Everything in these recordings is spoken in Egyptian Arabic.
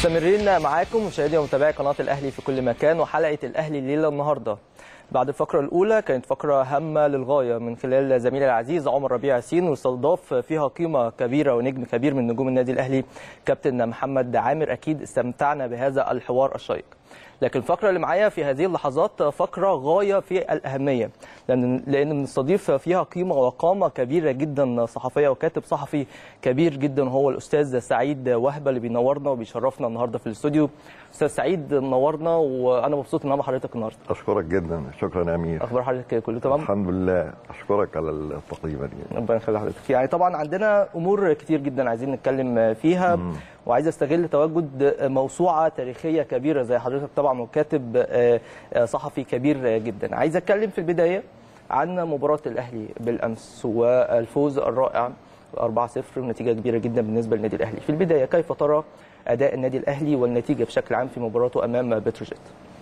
مستمرين معاكم مشاهدي ومتابعي قناه الاهلي في كل مكان وحلقه الاهلي الليله النهارده بعد الفقرة الأولى كانت فقرة هامة للغاية من خلال زميلي العزيز عمر ربيع ياسين واستضاف فيها قيمة كبيرة ونجم كبير من نجوم النادي الأهلي كابتن محمد عامر أكيد استمتعنا بهذا الحوار الشيق لكن الفقرة اللي معايا في هذه اللحظات فقرة غاية في الأهمية لأن لأن بنستضيف فيها قيمة وقامة كبيرة جدا صحفية وكاتب صحفي كبير جدا هو الأستاذ سعيد وهبة اللي بينورنا وبيشرفنا النهارده في الاستوديو أستاذ سعيد منورنا وأنا مبسوط إن أنا مع حضرتك النهارده اشكرك جدا شكرا يا امير أخبار حضرتك كله تمام؟ الحمد لله اشكرك على التقديمه دي ربنا يخلي حضرتك يعني طبعا عندنا امور كتير جدا عايزين نتكلم فيها وعايز استغل تواجد موسوعه تاريخيه كبيره زي حضرتك طبعا وكاتب صحفي كبير جدا عايز اتكلم في البدايه عن مباراه الاهلي بالامس والفوز الرائع 4-0 ونتيجه كبيره جدا بالنسبه للنادي الاهلي في البدايه كيف ترى اداء النادي الاهلي والنتيجه بشكل عام في مباراته امام بتروجيت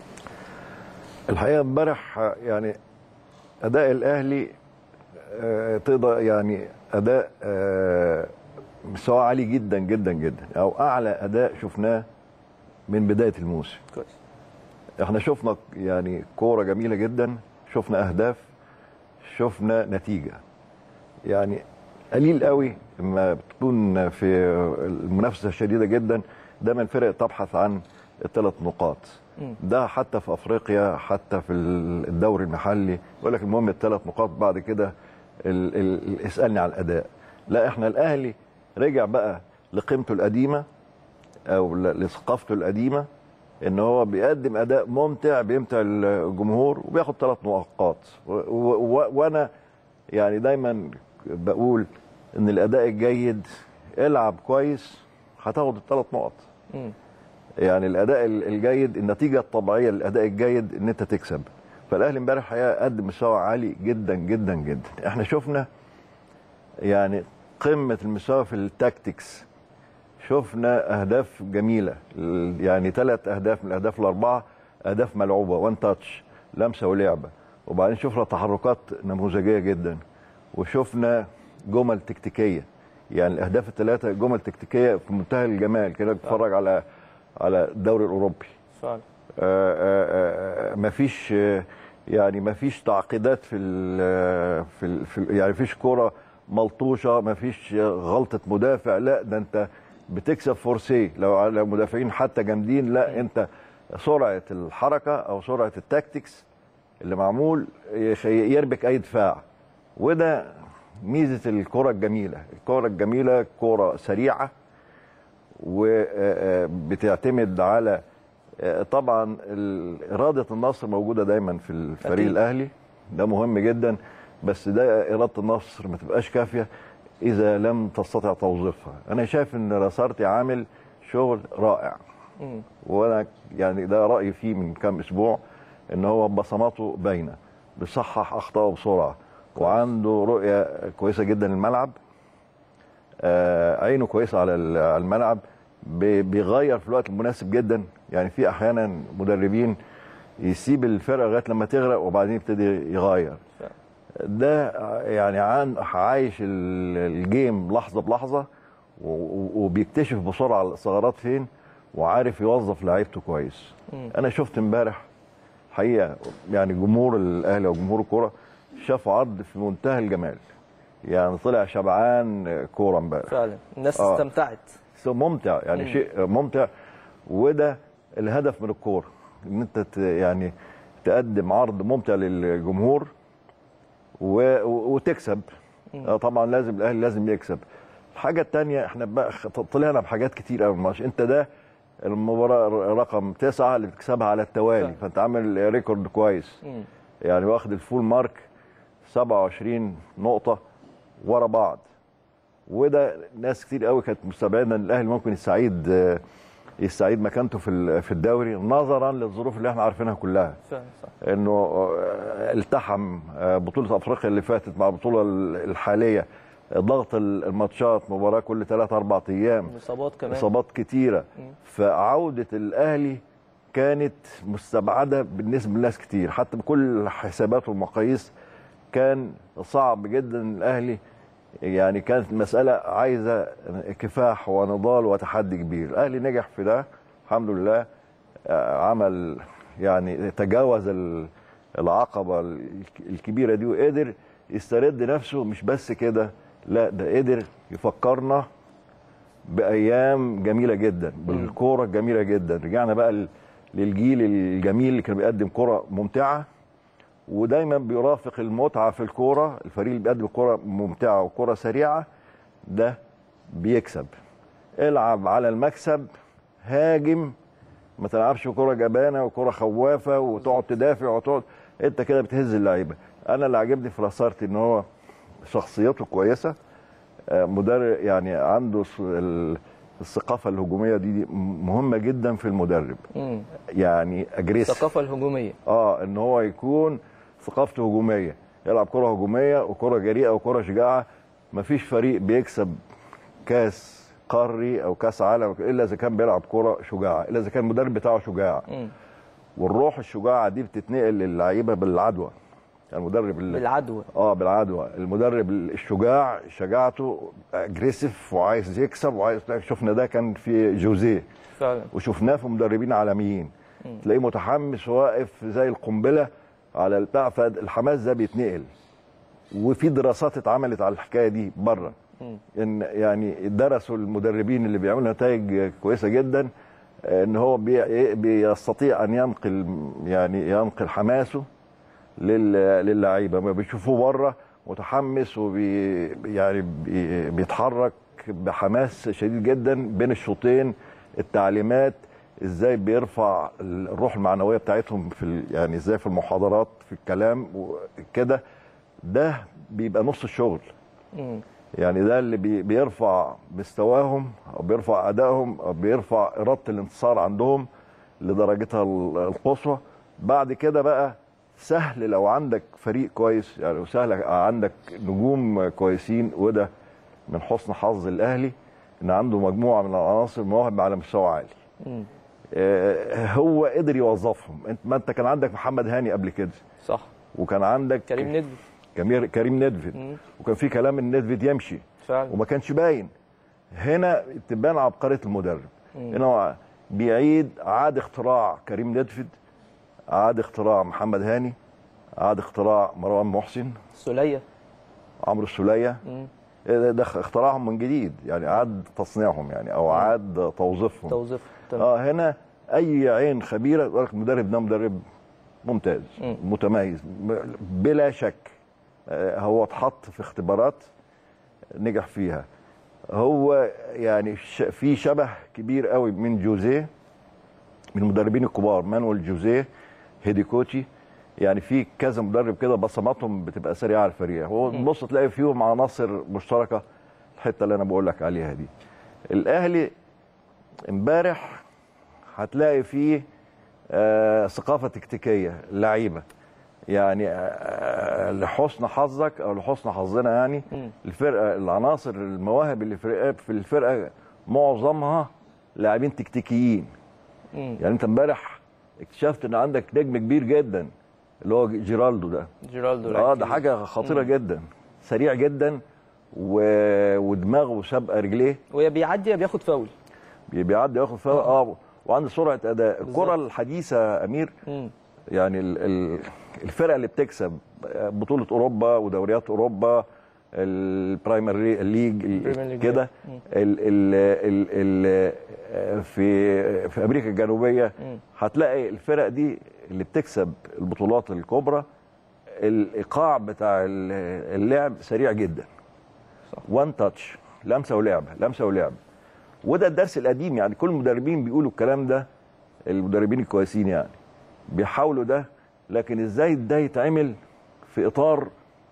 الحقيقه امبارح يعني اداء الاهلي آه، تقدر يعني اداء آه، مستوى عالي جدا جدا جدا او اعلى اداء شفناه من بدايه الموسم كويس احنا شفنا يعني كوره جميله جدا شفنا اهداف شفنا نتيجه يعني قليل قوي لما بتكون في المنافسه شديده جدا دايما الفرق تبحث عن الثلاث نقاط مم. ده حتى في افريقيا حتى في الدوري المحلي يقول لك المهم الثلاث نقاط بعد كده ال- ال- اسالني على الاداء لا احنا الاهلي رجع بقى لقيمته القديمه او ل- لثقافته القديمه ان هو بيقدم اداء ممتع بيمتع الجمهور وبياخد ثلاث نقاط و- و- و- وانا يعني دايما بقول ان الاداء الجيد العب كويس هتاخد الثلاث نقط مم. يعني الاداء ال- الجيد النتيجه الطبيعيه للاداء الجيد ان انت تكسب فالاهلي امبارح الحقيقه قدم مستوى عالي جدا جدا جدا احنا شفنا يعني قمه المستوى في التاكتكس شفنا اهداف جميله ال- يعني ثلاث اهداف من الاهداف الاربعه اهداف ملعوبه وان تاتش لمسه ولعبه وبعدين شفنا تحركات نموذجيه جدا وشفنا جمل تكتيكيه يعني الاهداف الثلاثه جمل تكتيكيه في منتهى الجمال كده بتتفرج على على الدوري الاوروبي فعلا آه، آه، آه، مفيش آه، يعني مفيش تعقيدات في ال في, ال في ال يعني مفيش كرة ملطوشة مفيش غلطة مدافع لا ده انت بتكسب فورسيه لو على مدافعين حتى جامدين لا انت سرعة الحركة او سرعة التاكتكس اللي معمول يخ- يربك اي دفاع وده ميزة الكرة الجميلة الكرة الجميلة كرة سريعة وبتعتمد على آه، طبعا ال- إرادة النصر موجودة دايما في الفريق أكيد. الأهلي ده مهم جدا بس ده إرادة النصر ما تبقاش كافية إذا لم تستطع توظيفها أنا شايف إن راسارتي عامل شغل رائع مم. وانا يعني ده رايي فيه من كام اسبوع ان هو بصماته باينه بيصحح اخطائه بسرعه وعنده رؤيه كويسه جدا للملعب آه عينه كويسه على ال- على الملعب بي- بيغير في الوقت المناسب جدا يعني في احيانا مدربين يسيب الفرقه لغايه لما تغرق وبعدين يبتدي يغير فعلا. ده يعني عن عايش ال- الجيم لحظه بلحظه و- و- وبيكتشف بسرعه الثغرات فين وعارف يوظف لعيبته كويس مم. انا شفت امبارح حقيقه يعني جمهور الاهلي وجمهور الكوره شافوا عرض في منتهى الجمال يعني طلع شبعان كوره امبارح فعلا الناس آه. استمتعت سو ممتع يعني مم. شيء ممتع وده الهدف من الكوره ان انت ت- يعني تقدم عرض ممتع للجمهور و... و- وتكسب مم. آه طبعا لازم الاهلي لازم يكسب الحاجه الثانيه احنا بقى خ- طلعنا بحاجات كتير قوي الماتش انت ده المباراه رقم تسعة اللي بتكسبها على التوالي فعلا. فانت عامل ريكورد كويس مم. يعني واخد الفول مارك 27 نقطة ورا بعض وده ناس كتير قوي كانت مستبعدة ان الاهلي ممكن يستعيد آه، يستعيد مكانته في ال- في الدوري نظرا للظروف اللي احنا عارفينها كلها فعلا صح انه آه، التحم آه، بطولة افريقيا اللي فاتت مع البطولة ال- الحالية ضغط الماتشات مباراة كل 3 4 ايام الاصابات كمان اصابات كتيره مم. فعوده الاهلي كانت مستبعده بالنسبه لناس كتير حتى بكل الحسابات والمقاييس كان صعب جدا الاهلي يعني كانت المساله عايزه كفاح ونضال وتحدي كبير الاهلي نجح في ده الحمد لله آه، عمل يعني تجاوز ال- العقبه الك- الكبيره دي وقدر يسترد نفسه مش بس كده لا ده قدر يفكرنا بايام جميله جدا بالكوره الجميله جدا رجعنا بقى ل- للجيل الجميل اللي كان بيقدم كوره ممتعه ودايما بيرافق المتعه في الكوره الفريق اللي بيقدم كوره ممتعه وكوره سريعه ده بيكسب العب على المكسب هاجم ما تلعبش كوره جبانه وكوره خوافه وتقعد تدافع وتقعد انت كده بتهز اللعيبه انا اللي عجبني في لاسارتي ان هو شخصيته كويسه آه، مدرب يعني عنده ص- ال- الثقافه الهجوميه دي, دي مهمه جدا في المدرب مم. يعني اجريسيف الثقافه الهجوميه اه ان هو يكون ثقافته هجوميه يلعب كره هجوميه وكره جريئه وكره شجاعه مفيش فريق بيكسب كاس قاري او كاس عالم الا اذا كان بيلعب كره شجاعه الا اذا كان المدرب بتاعه شجاع مم. والروح الشجاعه دي بتتنقل للعيبه بالعدوى يعني المدرب اللي بالعدوى اه بالعدوى المدرب الشجاع شجاعته اجريسيف وعايز يكسب وعايز شفنا ده كان في جوزيه فعلا وشفناه في مدربين عالميين تلاقيه متحمس واقف زي القنبله على البتاع فالحماس ده بيتنقل وفي دراسات اتعملت على الحكايه دي بره ان يعني درسوا المدربين اللي بيعملوا نتائج كويسه جدا ان هو بي- بيستطيع ان ينقل يعني ينقل حماسه لل- للعيبه ما بيشوفوه بره متحمس وبي يعني بي- بيتحرك بحماس شديد جدا بين الشوطين التعليمات ازاي بيرفع الروح المعنويه بتاعتهم في ال- يعني ازاي في المحاضرات في الكلام وكده ده بيبقى نص الشغل مم. يعني ده اللي بي- بيرفع مستواهم او بيرفع ادائهم او بيرفع اراده الانتصار عندهم لدرجتها ال- القصوى بعد كده بقى سهل لو عندك فريق كويس يعني وسهل عندك نجوم كويسين وده من حسن حظ الاهلي ان عنده مجموعه من العناصر مواهب على مستوى عالي مم. آه، هو قدر يوظفهم انت ما انت كان عندك محمد هاني قبل كده صح وكان عندك كريم ندفي كمير- كريم ندفد مم. وكان في كلام ان ندفد يمشي فعلا وما كانش باين هنا تبان عبقريه المدرب هنا هو بيعيد عاد اختراع كريم ندفد عاد اختراع محمد هاني عاد اختراع مروان محسن سوليه عمرو السوليه مم. ده ده اختراعهم من جديد يعني عاد تصنيعهم يعني او عاد توظيفهم توظيف تمام اه هنا اي عين خبيره يقول لك المدرب ده مدرب ممتاز مم. متميز م- بلا شك آه، هو اتحط في اختبارات نجح فيها هو يعني ش- في شبه كبير قوي من جوزيه من المدربين الكبار مانويل جوزيه هيدي كوتشي يعني في كذا مدرب كده بصماتهم بتبقى سريعه على الفريق هو تبص تلاقي فيهم عناصر مشتركه الحته اللي انا بقول لك عليها دي الاهلي امبارح هتلاقي فيه آه، ثقافه تكتيكيه لعيبه يعني آه، لحسن حظك او لحسن حظنا يعني مم. الفرقه العناصر المواهب اللي في في الفرقه معظمها لاعبين تكتيكيين مم. يعني انت امبارح اكتشفت ان عندك نجم كبير جدا اللي هو جيرالدو ده جيرالدو اه لعيب ده كبير. حاجه خطيره جدا سريع جدا و... ودماغه سابقه رجليه ويا بيعدي يا بياخد فاول بي- بيعدي ياخد فيها اه وعنده سرعه اداء الكره الحديثه يا امير مم. يعني ال- ال- الفرقه اللي بتكسب بطوله اوروبا ودوريات اوروبا البرايمري ليج البريمير ليج. كده مم. ال ال ال ال في في امريكا الجنوبيه مم. هتلاقي الفرق دي اللي بتكسب البطولات الكبرى الايقاع بتاع ال- اللعب سريع جدا صح. وان تاتش لمسه ولعبه لمسه ولعبه وده الدرس القديم يعني كل المدربين بيقولوا الكلام ده المدربين الكويسين يعني بيحاولوا ده لكن ازاي ده يتعمل في اطار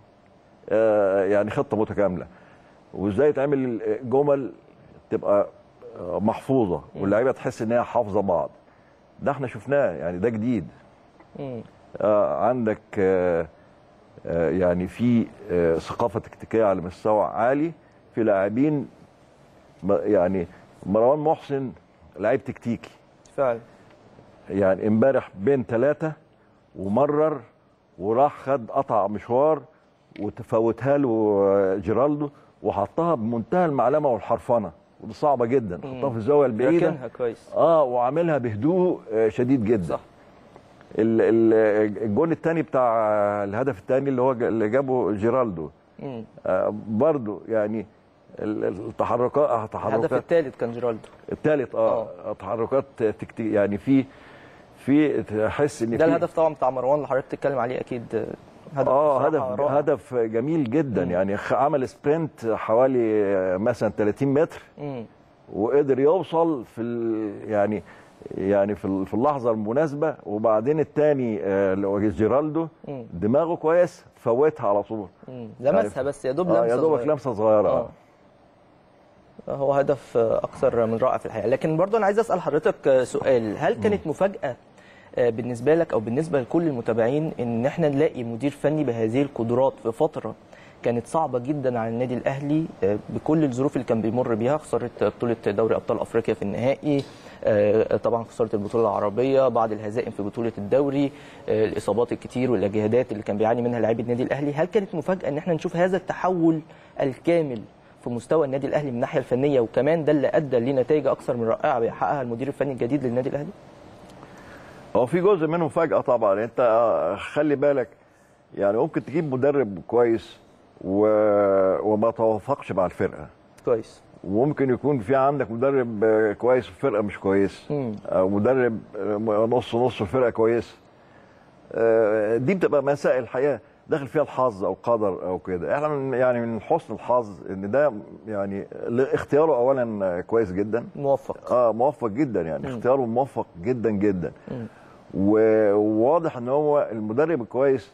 آه، يعني خطه متكامله وازاي يتعمل جمل تبقى آه، محفوظه واللعيبه تحس ان هي حافظه بعض ده احنا شفناه يعني ده جديد مم. آه، عندك آه، آه، يعني في آه، ثقافه تكتيكيه على مستوى عالي في لاعبين م- يعني مروان محسن لعيب تكتيكي فعلا يعني امبارح بين ثلاثة ومرر وراح خد قطع مشوار وتفوتها له جيرالدو وحطها بمنتهى المعلمة والحرفنة ودي صعبه جدا حطها في الزاويه البعيده راكنها كويس اه وعاملها بهدوء آه، شديد جدا صح ال- ال- الجون الثاني بتاع الهدف الثاني اللي هو ج- اللي جابه جيرالدو مم. آه برضو يعني ال- التحركات الهدف تحركات الثالث كان جيرالدو الثالث اه تحركات تكتيك يعني في في تحس ان ده في الهدف طبعا بتاع مروان اللي حضرتك بتتكلم عليه اكيد هدف اه بصراحة هدف رائع. هدف جميل جدا مم. يعني خ- عمل سبرنت حوالي آه، مثلا 30 متر مم. وقدر يوصل في ال يعني يعني في ال- في اللحظه المناسبه وبعدين الثاني اللي هو جيرالدو مم. دماغه كويس فوتها على طول مم. لمسها بس يا دوب آه لمسه يا دوبك صغيرة. لمسه صغيره اه اه هو هدف اكثر من رائع في الحقيقه لكن برضه انا عايز اسال حضرتك سؤال هل كانت مفاجاه آه، بالنسبه لك او بالنسبه لكل المتابعين ان احنا نلاقي مدير فني بهذه القدرات في فتره كانت صعبه جدا على النادي الاهلي آه، بكل الظروف اللي كان بيمر بيها خساره بطوله دوري ابطال افريقيا في النهائي آه، طبعا خساره البطوله العربيه بعض الهزائم في بطوله الدوري آه، الاصابات الكتير والاجهادات اللي كان بيعاني منها لاعبي النادي الاهلي هل كانت مفاجاه ان احنا نشوف هذا التحول الكامل في مستوى النادي الاهلي من الناحيه الفنيه وكمان ده اللي ادى لنتائج اكثر من رائعه بيحققها المدير الفني الجديد للنادي الاهلي هو في جزء منه فجأة طبعا انت آه، خلي بالك يعني ممكن تجيب مدرب كويس و... وما توافقش مع الفرقة كويس وممكن يكون في عندك مدرب آه، كويس في فرقة مش كويس مم. او مدرب آه، نص نص في فرقة كويس آه، دي بتبقى مسائل الحياة داخل فيها الحظ او قدر او كده احنا من يعني من حسن الحظ ان ده يعني اختياره اولا كويس جدا موفق اه موفق جدا يعني مم. اختياره موفق جدا جدا مم. و- وواضح ان هو المدرب الكويس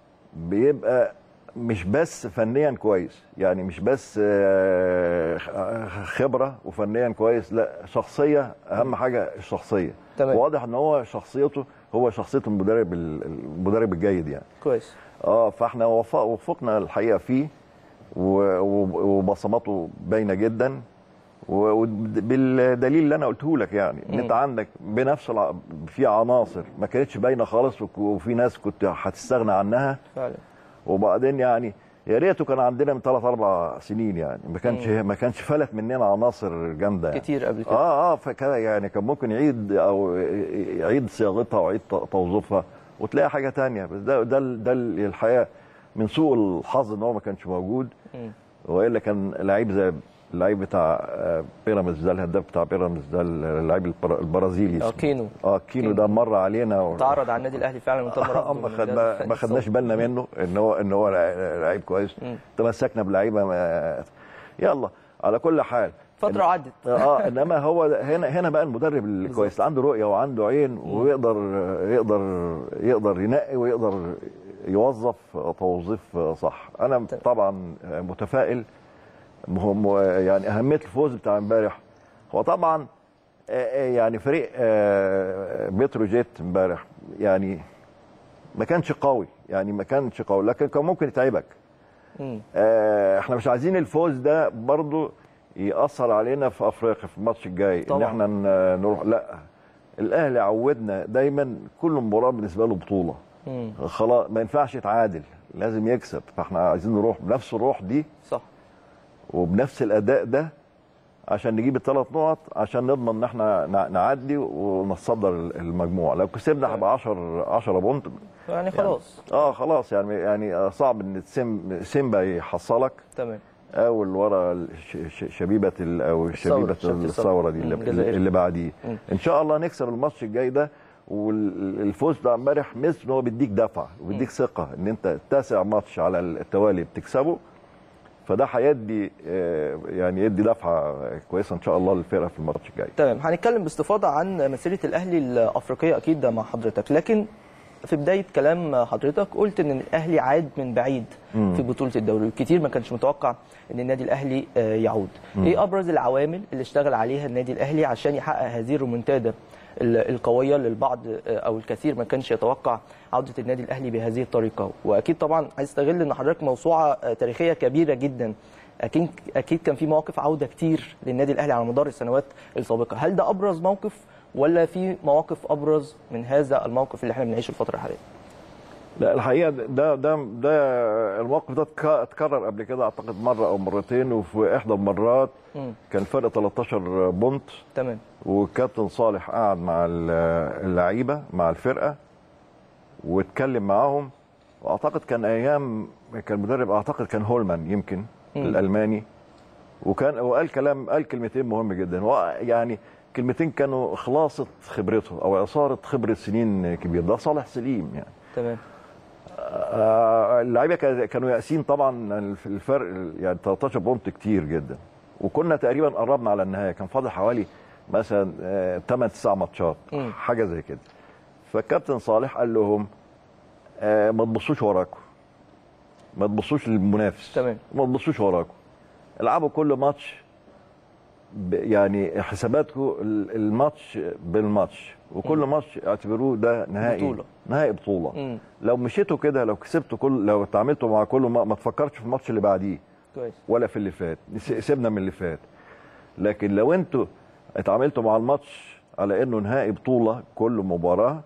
بيبقى مش بس فنيا كويس يعني مش بس آه، خبره وفنيا كويس لا شخصيه اهم حاجه الشخصيه تمام. واضح ان هو شخصيته هو شخصيه المدرب المدرب الجيد يعني كويس اه فاحنا وفق وفقنا الحقيقه فيه و- و- وبصماته باينه جدا و- وبالدليل اللي انا قلته لك يعني ان انت مم. عندك بنفس الع... في عناصر ما كانتش باينه خالص وك- وفي ناس كنت هتستغنى عنها فعلا وبعدين يعني يا ريته كان عندنا من ثلاث اربع سنين يعني ما كانش ما كانش فلت مننا عناصر جامده يعني. كتير قبل كده اه اه فكده يعني كان ممكن يعيد او يعيد صياغتها ويعيد توظيفها وتلاقي حاجه تانية بس ده ده ده الحقيقه من سوء الحظ ان هو ما كانش موجود مم. والا كان لعيب زي اللعيب بتاع آه، بيراميدز ده الهداف بتاع بيراميدز ده اللعيب البر- البرازيلي اه اسمه. كينو اه كينو ده مر علينا و... تعرض على النادي الاهلي فعلا وتم آه، رفضه ما من خدنا الجهاز ما خدناش الفني. بالنا منه ان هو ان هو لع- لعيب كويس مم. تمسكنا بلعيبه ما... يلا على كل حال فتره عدت اه انما هو هنا هنا بقى المدرب الكويس اللي عنده رؤيه وعنده عين ويقدر يقدر يقدر ينقي ويقدر يوظف توظيف صح انا تمام. طبعا متفائل مهم يعني اهميه الفوز بتاع امبارح هو طبعا آه، آه، يعني فريق آه، بتروجيت امبارح يعني ما كانش قوي يعني ما كانش قوي لكن كان ممكن يتعبك مم. آه، احنا مش عايزين الفوز ده برضو يأثر علينا في افريقيا في الماتش الجاي ان طبعاً. احنا ن- نروح لا الاهلي عودنا دايما كل مباراه بالنسبه له بطوله مم. خلاص ما ينفعش يتعادل لازم يكسب فاحنا عايزين نروح بنفس الروح دي صح وبنفس الاداء ده عشان نجيب الثلاث نقط عشان نضمن ان احنا نع- نعدي ونتصدر المجموعه لو كسبنا هيبقى 10 10 بونت يعني خلاص اه خلاص يعني يعني صعب ان سيم سيمبا يحصلك تمام او اللي ورا الش- ش- شبيبه ال- او شبيبه شبيبة الثورة. الثوره دي اللي, مم، الجزائر. اللي بعديه مم. ان شاء الله نكسب الماتش الجاي ده والفوز بتاع امبارح مثل ان هو بيديك دفعه وبيديك ثقه ان انت التاسع ماتش على التوالي بتكسبه فده هيدي آه، يعني يدي دفعه كويسه ان شاء الله للفرقه في الماتش الجاي تمام هنتكلم باستفاضه عن مسيره الاهلي الافريقيه اكيد ده مع حضرتك لكن في بدايه كلام حضرتك قلت ان الاهلي عاد من بعيد مم. في بطوله الدوري كتير ما كانش متوقع ان النادي الاهلي آه، يعود ايه ابرز العوامل اللي اشتغل عليها النادي الاهلي عشان يحقق هذه الرومنتادا ال- القويه للبعض آه، او الكثير ما كانش يتوقع عوده النادي الاهلي بهذه الطريقه واكيد طبعا عايز استغل ان حضرتك موسوعه آه، تاريخيه كبيره جدا اكيد اكيد كان في مواقف عوده كتير للنادي الاهلي على مدار السنوات السابقه هل ده ابرز موقف ولا في مواقف ابرز من هذا الموقف اللي احنا بنعيشه الفتره الحاليه لا الحقيقه ده ده ده الموقف ده اتك- اتكرر قبل كده اعتقد مره او مرتين وفي احدى المرات مم. كان فرق 13 بونت تمام والكابتن صالح قعد مع ال- اللعيبه مع الفرقه واتكلم معاهم واعتقد كان ايام كان مدرب اعتقد كان هولمان يمكن مم. الالماني وكان وقال كلام قال كلمتين مهم جدا هو يعني كلمتين كانوا خلاصه خبرته او عصاره خبره سنين كبيره ده صالح سليم يعني تمام آه، اللعيبه كان- كانوا يائسين طبعا في الفرق يعني 13 بونت كتير جدا وكنا تقريبا قربنا على النهايه كان فاضل حوالي مثلا 8 9 ماتشات مم. حاجه زي كده فالكابتن صالح قال لهم آه، ما تبصوش وراكم ما تبصوش للمنافس تمام. ما تبصوش وراكم العبوا كل ماتش ب- يعني حساباتكم ال- الماتش بالماتش وكل ماتش اعتبروه ده نهائي بطولة. نهائي بطوله مم. لو مشيتوا كده لو كسبتوا كل لو اتعاملتوا مع كل ما, ما تفكرش في الماتش اللي بعديه كويس ولا في اللي فات س- سيبنا من اللي فات لكن لو انتوا اتعاملتوا مع الماتش على انه نهائي بطوله كل مباراه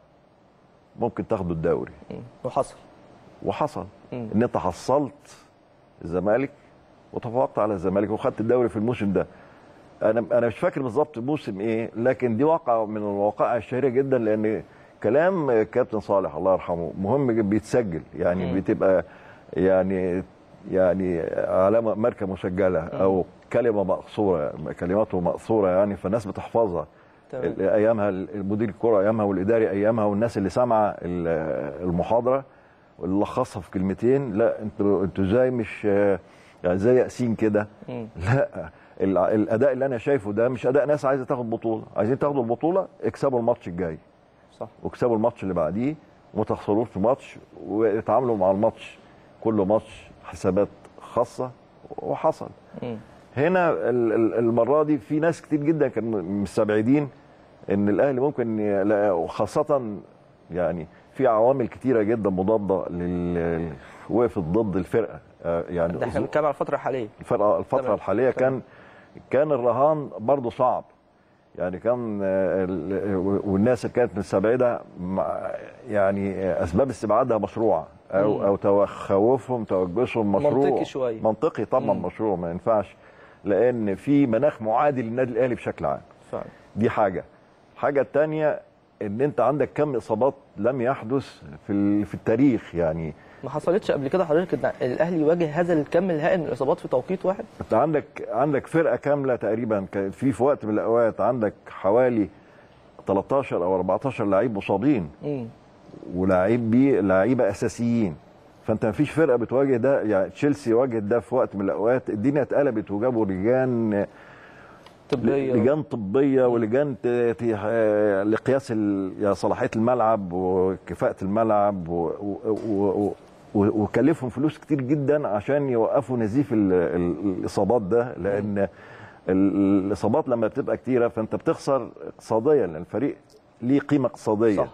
ممكن تاخدوا الدوري مم. وحصل وحصل مم. ان انت حصلت الزمالك وتفوقت على الزمالك وخدت الدوري في الموسم ده انا انا مش فاكر بالظبط موسم ايه لكن دي واقعه من الواقع الشهيره جدا لان كلام كابتن صالح الله يرحمه مهم جدا بيتسجل يعني مم. بتبقى يعني يعني علامه ماركه مسجله او كلمه مقصوره كلماته مقصوره يعني فالناس بتحفظها تمام ال- ايامها المدير الكره ايامها والاداري ايامها والناس اللي سامعه ال- المحاضره واللي لخصها في كلمتين لا انتوا انتوا ازاي مش يعني زي ياسين كده مم. لا ال- الاداء اللي انا شايفه ده مش اداء ناس عايزه تاخد بطوله عايزين تاخدوا البطوله اكسبوا الماتش الجاي صح واكسبوا الماتش اللي بعديه وما تخسروش في ماتش واتعاملوا مع الماتش كل ماتش حسابات خاصه وحصل مم. هنا ال- ال- المره دي في ناس كتير جدا كانوا مستبعدين ان الاهلي ممكن ي- لا- وخاصه يعني في عوامل كتيره جدا مضاده لل وقفت ضد الفرقه آه، يعني ده احنا بنتكلم على الفتره الحاليه الفرقه الفتره تمام. الحاليه كان كان الرهان برضه صعب يعني كان آه، ال- والناس اللي كانت مستبعده مع- يعني آه، اسباب استبعادها مشروعه او مم. او تخوفهم توجسهم مشروع منطقي شوية. منطقي طبعا مم. مشروع ما ينفعش لان في مناخ معادي للنادي الاهلي بشكل عام فعلا دي حاجه الحاجه الثانيه ان انت عندك كم اصابات لم يحدث في ال- في التاريخ يعني ما حصلتش قبل كده حضرتك ان الاهلي يواجه هذا الكم الهائل من الاصابات في توقيت واحد انت عندك عندك فرقه كامله تقريبا كان في في وقت من الاوقات عندك حوالي 13 او 14 لعيب مصابين مم. ولاعيب بي لعيبه اساسيين فانت ما فيش فرقه بتواجه ده يعني تشيلسي واجهت ده في وقت من الاوقات الدنيا اتقلبت وجابوا لجان طبيه لجان طبيه ولجان ت- ت- آه، لقياس ال- يعني صلاحيه الملعب وكفاءه الملعب و- و- و- و- وكلفهم فلوس كتير جدا عشان يوقفوا نزيف ال- ال- الاصابات ده لان ال- الاصابات لما بتبقى كتيره فانت بتخسر اقتصاديا لان الفريق ليه قيمه اقتصاديه صح.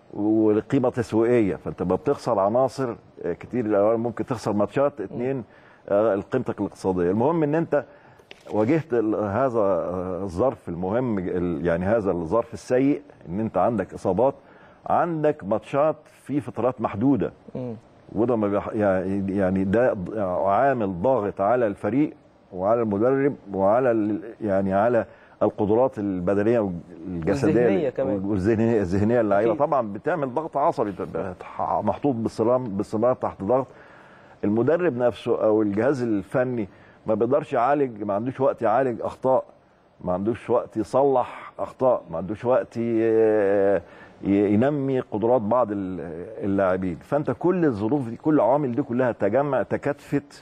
وقيمه تسويقيه فانت ما بتخسر عناصر آه، كتير الاول ممكن تخسر ماتشات اتنين آه، قيمتك الاقتصاديه المهم ان انت واجهت ال- هذا الظرف المهم ال- يعني هذا الظرف السيء ان انت عندك اصابات عندك ماتشات في فترات محدوده مم. وده ما بيح- يعني يعني ده ض- عامل ضاغط على الفريق وعلى المدرب وعلى ال- يعني على القدرات البدنيه والجسديه والذهنية كمان. والذهنيه الذهنيه اللعيبه أكيد. طبعا بتعمل ضغط عصبي تبقى تح- محطوط باستمرار باستمرار تحت ضغط المدرب نفسه او الجهاز الفني ما بيقدرش يعالج ما عندوش وقت يعالج اخطاء ما عندوش وقت يصلح اخطاء ما عندوش وقت ي- ي- ينمي قدرات بعض ال- اللاعبين فانت كل الظروف دي كل العوامل دي كلها تجمع تكاتفت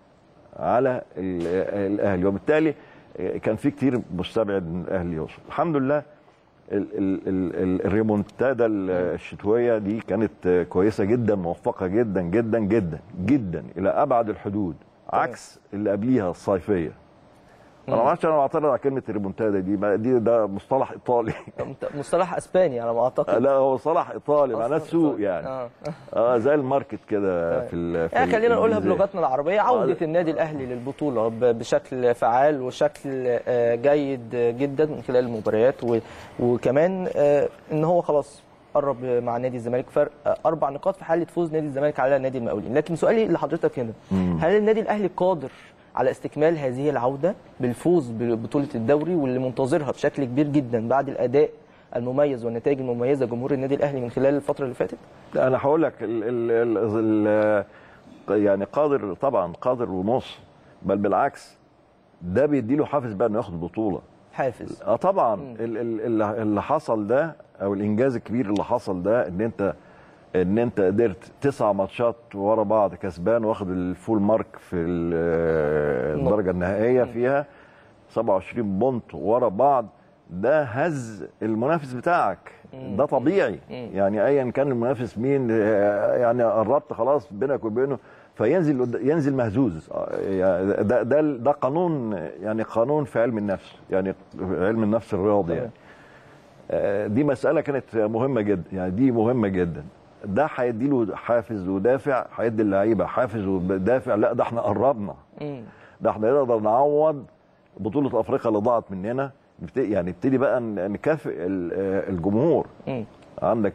على ال- الاهلي وبالتالي كان في كتير مستبعد ان الاهلي يوصل الحمد لله ال- ال- ال- ال- الريمونتادا الشتويه دي كانت كويسه جدا موفقه جدا جدا جدا جدا الى ابعد الحدود عكس اللي قبليها الصيفيه انا ما اعرفش انا معترض على كلمه الريمونتادا دي ما- دي ده مصطلح ايطالي مصطلح اسباني على ما اعتقد لا هو مصطلح ايطالي معناه أصلاً سوق إيطالي. يعني اه اه زي الماركت كده في ال في يعني خلينا نقولها الإنجليزية. بلغتنا العربيه عوده النادي الاهلي للبطوله ب- بشكل فعال وشكل آه، جيد جدا من خلال المباريات و- وكمان آه، ان هو خلاص قرب مع نادي الزمالك فرق اربع نقاط في حاله فوز نادي الزمالك على نادي المقاولين لكن سؤالي لحضرتك هنا هل النادي الاهلي قادر على استكمال هذه العوده بالفوز ببطوله الدوري واللي منتظرها بشكل كبير جدا بعد الاداء المميز والنتائج المميزه جمهور النادي الاهلي من خلال الفتره اللي فاتت لا انا هقول لك ال ال ال ال يعني قادر طبعا قادر ونص بل بالعكس ده بيديله حافز بقى انه ياخد البطوله حافز اه طبعا ال- ال- اللي حصل ده او الانجاز الكبير اللي حصل ده ان انت ان انت قدرت تسع ماتشات ورا بعض كسبان واخد الفول مارك في ال- الدرجه النهائيه فيها 27 بونت ورا بعض ده هز المنافس بتاعك ده طبيعي يعني ايا كان المنافس مين آه، يعني قربت خلاص بينك وبينه فينزل قد- ينزل مهزوز آه، يعني ده ده ده قانون يعني قانون في علم النفس يعني علم النفس الرياضي يعني آه، دي مسألة كانت مهمة جدا يعني دي مهمة جدا ده هيدي له حافز ودافع هيدي اللعيبة حافز ودافع لا ده احنا قربنا مم. ده احنا نقدر نعوض بطولة افريقيا اللي ضاعت مننا نبتدي- يعني نبتدي بقى ن- نكافئ ال- آه، الجمهور مم. عندك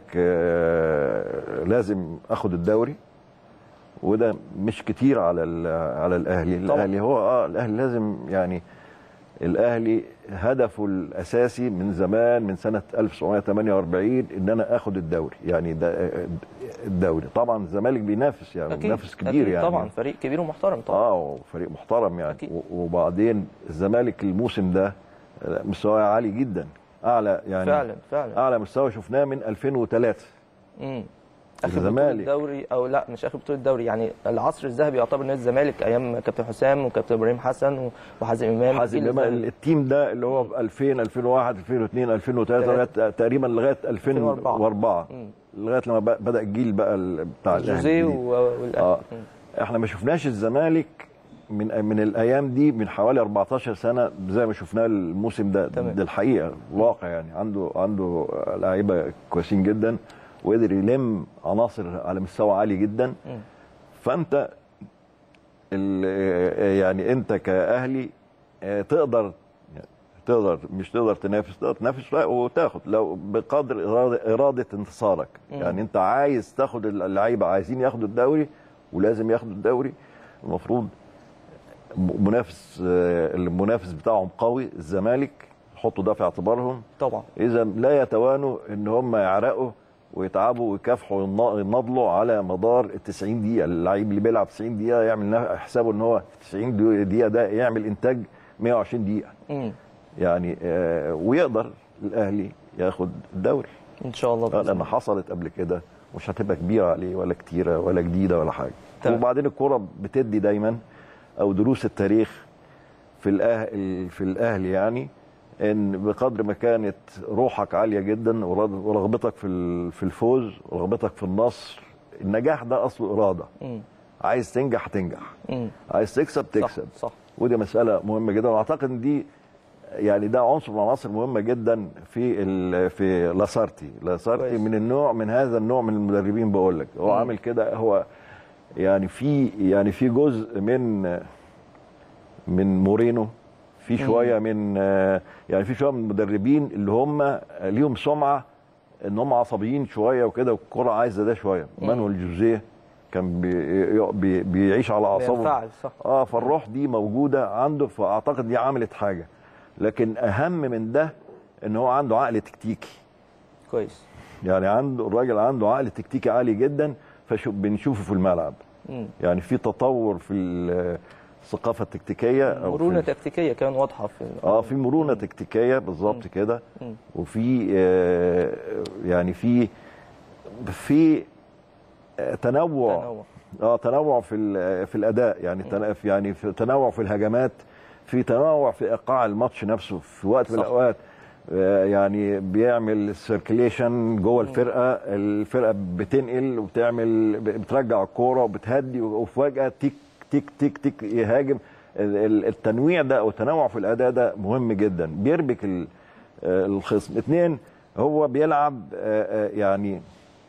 آه، لازم اخد الدوري وده مش كتير على ال- على الاهلي طبعا. الاهلي هو اه الاهلي لازم يعني الاهلي هدفه الاساسي من زمان من سنه 1948 ان انا اخد الدوري يعني ده الدوري طبعا الزمالك بينافس يعني أكيد. بينافس كبير أكيد يعني طبعا فريق كبير ومحترم طبعا اه فريق محترم يعني أكيد. و- وبعدين الزمالك الموسم ده مستواه عالي جدا اعلى يعني فعلا فعلا اعلى مستوى شفناه من 2003 مم. اخر بطوله الزمالك. الدوري او لا مش اخر بطوله الدوري يعني العصر الذهبي يعتبر نادي الزمالك ايام كابتن حسام وكابتن ابراهيم حسن و- وحازم امام حازم جيل امام الزمالك. التيم ده اللي هو في 2000 2001 2002 2003 لغايه تقريبا لغايه 2004 مم. لغايه لما بق- بدا الجيل بقى ال- بتاع الاهلي جوزيه الجديد. و- والاهلي اه مم. احنا ما شفناش الزمالك من من الايام دي من حوالي 14 سنه زي ما شفناه الموسم ده تمام. ده الحقيقه واقع يعني عنده عنده لعيبه كويسين جدا وقدر يلم عناصر على مستوى عالي جدا مم. فانت ال- يعني انت كاهلي آه، تقدر تقدر مش تقدر تنافس تقدر تنافس لا، وتاخد لو بقدر اراده, إرادة انتصارك مم. يعني انت عايز تاخد اللعيبه عايزين ياخدوا الدوري ولازم ياخدوا الدوري المفروض م- منافس آه، المنافس بتاعهم قوي الزمالك حطوا ده في اعتبارهم طبعا اذا لا يتوانوا ان هم يعرقوا ويتعبوا ويكافحوا وينا- يناضلوا على مدار ال 90 دقيقه اللعيب اللي بيلعب 90 دقيقه يعمل نا- حسابه ان هو في 90 دقيقه ده يعمل انتاج 120 دقيقه مم. يعني آه، ويقدر الاهلي ياخد الدوري ان شاء الله آه، بإذن لان الله. حصلت قبل كده مش هتبقى كبيره عليه ولا كتيره ولا جديده ولا حاجه تمام. وبعدين الكره بتدي دايما او دروس التاريخ في الاهلي في الاهلي يعني ان بقدر ما كانت روحك عاليه جدا ورغ- ورغبتك في ال- في الفوز ورغبتك في النصر النجاح ده اصله اراده مم. عايز تنجح هتنجح مم. عايز تكسب صح تكسب صح ودي مسألة مهمة جدا واعتقد ان دي يعني ده عنصر من العناصر مهمة جدا في ال- في لاسارتي، لاسارتي كويس. من النوع من هذا النوع من المدربين بقول لك، هو مم. عامل كده هو يعني في يعني في جزء من من مورينو في شوية من يعني في شوية من المدربين اللي هم ليهم سمعة ان هم عصبيين شوية وكده والكرة عايزة ده شوية، مم. مانويل جوزيه كان بي بي بيعيش على اعصابه بينفعل صح اه فالروح دي موجوده عنده فاعتقد دي عملت حاجه لكن اهم من ده ان هو عنده عقل تكتيكي كويس يعني عنده الراجل عنده عقل تكتيكي عالي جدا فبنشوفه في الملعب مم. يعني في تطور في ال- الثقافه التكتيكيه او مرونه في تكتيكيه كان واضحه في اه في مرونه تكتيكيه بالظبط كده مم. وفي آه يعني في في آه، تنوع تنوع. اه تنوع في ال- في الاداء يعني تن- في- يعني في تنوع في الهجمات في تنوع في ايقاع الماتش نفسه في وقت من صح. الاوقات آه، يعني بيعمل سيركيليشن جوه الفرقه الفرقه بتنقل وبتعمل بترجع الكوره وبتهدي وفجاه تيك تيك تيك تيك يهاجم ال- ال- التنويع ده او التنوع في الاداء ده مهم جدا بيربك ال- آه، الخصم اثنين هو بيلعب آه، آه، يعني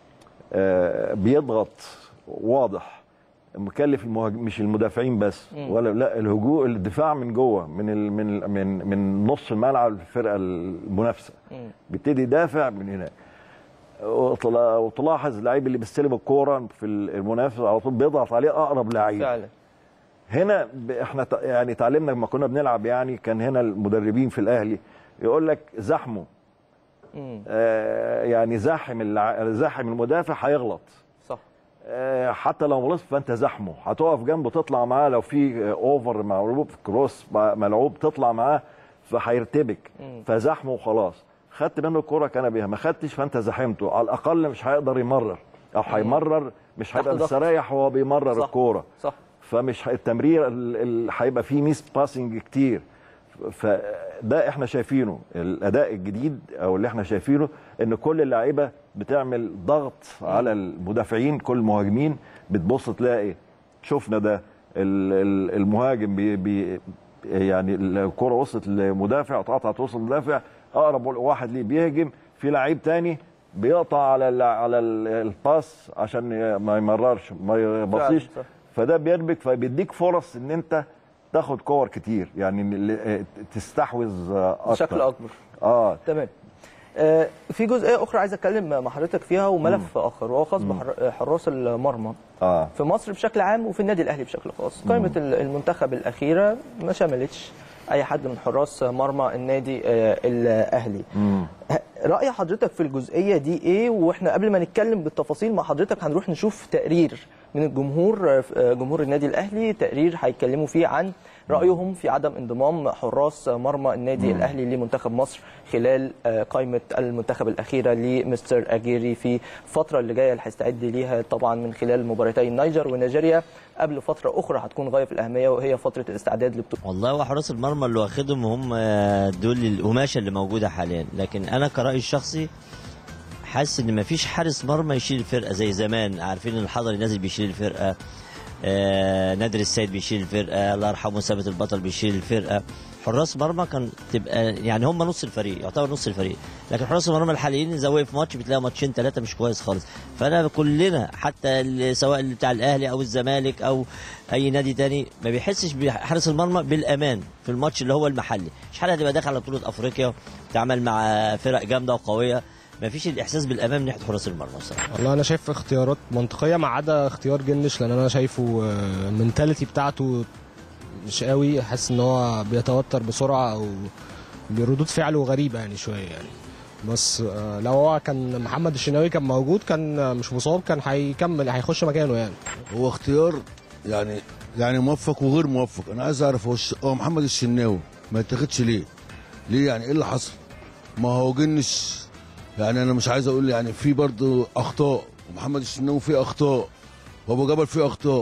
آه، بيضغط واضح مكلف المهاج... مش المدافعين بس مم. ولا لا الهجوم الدفاع من جوه من ال... من ال... من من نص الملعب الفرقه المنافسه مم. بيبتدي يدافع من هناك وتلا- وتلاحظ اللعيب اللي بيستلم الكوره في المنافس على طول بيضغط عليه اقرب لعيب فعلا هنا ب- احنا ت- يعني اتعلمنا لما كنا بنلعب يعني كان هنا المدربين في الاهلي يقول لك زحمه مم. آه يعني زاحم الع- زاحم المدافع هيغلط صح آه، حتى لو غلط فانت زحمه هتقف جنبه تطلع معاه لو في آه، اوفر ملعوب كروس مع- ملعوب تطلع معاه فهيرتبك مم. فزحمه وخلاص خدت منه الكرة كان بيها ما خدتش فانت زحمته على الاقل مش هيقدر يمرر او هيمرر مش هيبقى ضغط. مستريح وهو بيمرر صح. الكوره صح فمش ه- التمرير ال- ال- هيبقى فيه ميس باسنج كتير فده احنا شايفينه الاداء الجديد او اللي احنا شايفينه ان كل اللعيبه بتعمل ضغط على المدافعين كل المهاجمين بتبص تلاقي شفنا ده ال- ال- المهاجم بي بي يعني الكره وصلت لمدافع اتقطعت وصل لمدافع اقرب واحد ليه بيهجم في لعيب تاني بيقطع على ال على ال- الباس عشان ما يمررش ما يبصيش فعلا، صح. فده بيربك فبيديك فرص ان انت تاخد كور كتير يعني إن ال- تستحوذ اكتر بشكل اكبر اه تمام آه، في جزئيه اخرى عايز اتكلم مع حضرتك فيها وملف اخر وهو خاص بحراس المرمى اه في مصر بشكل عام وفي النادي الاهلي بشكل خاص قائمه ال- المنتخب الاخيره ما شملتش اي حد من حراس مرمى النادي آه، الاهلي مم. ه- راي حضرتك في الجزئيه دي ايه واحنا قبل ما نتكلم بالتفاصيل مع حضرتك هنروح نشوف تقرير من الجمهور آه، جمهور النادي الاهلي تقرير هيتكلموا فيه عن رايهم في عدم انضمام حراس مرمى النادي الاهلي لمنتخب مصر خلال آه، قائمه المنتخب الاخيره لمستر اجيري في الفتره اللي جايه اللي هيستعد ليها طبعا من خلال مباراتي النيجر ونيجيريا قبل فتره اخرى هتكون غايه في الاهميه وهي فتره الاستعداد لبطوله والله هو حراس المرمى اللي واخدهم هم دول القماشه اللي موجوده حاليا لكن انا كرايي الشخصي حاسس ان مفيش حارس مرمى يشيل الفرقه زي زمان عارفين ان الحضري نازل بيشيل الفرقه آه نادر السيد بيشيل الفرقه الله يرحمه ثابت البطل بيشيل الفرقه حراس مرمى كان تبقى يعني هم نص الفريق يعتبر نص الفريق لكن حراس المرمى الحاليين اذا وقف ماتش بتلاقي ماتشين ثلاثه مش كويس خالص فانا كلنا حتى ال- سواء اللي بتاع الاهلي او الزمالك او اي نادي تاني ما بيحسش بحارس المرمى بالامان في الماتش اللي هو المحلي مش حاجه هتبقى داخل على بطوله افريقيا تعمل مع فرق جامده وقويه ما فيش الاحساس بالامان من ناحيه حراس المرمى بصراحه والله انا شايف اختيارات منطقيه ما عدا اختيار جنش لان انا شايفه آه، المنتاليتي بتاعته مش قوي حاسس ان هو بيتوتر بسرعه او بردود فعله غريبه يعني شويه يعني بس آه، لو هو كان محمد الشناوي كان موجود كان آه، مش مصاب كان هيكمل هيخش مكانه يعني هو اختيار يعني يعني موفق وغير موفق انا عايز اعرف هو الش- هو محمد الشناوي ما يتاخدش ليه ليه يعني ايه اللي حصل ما هو جنش يعني انا مش عايز اقول يعني في برضه اخطاء ومحمد الشناوي فيه اخطاء وابو جبل فيه اخطاء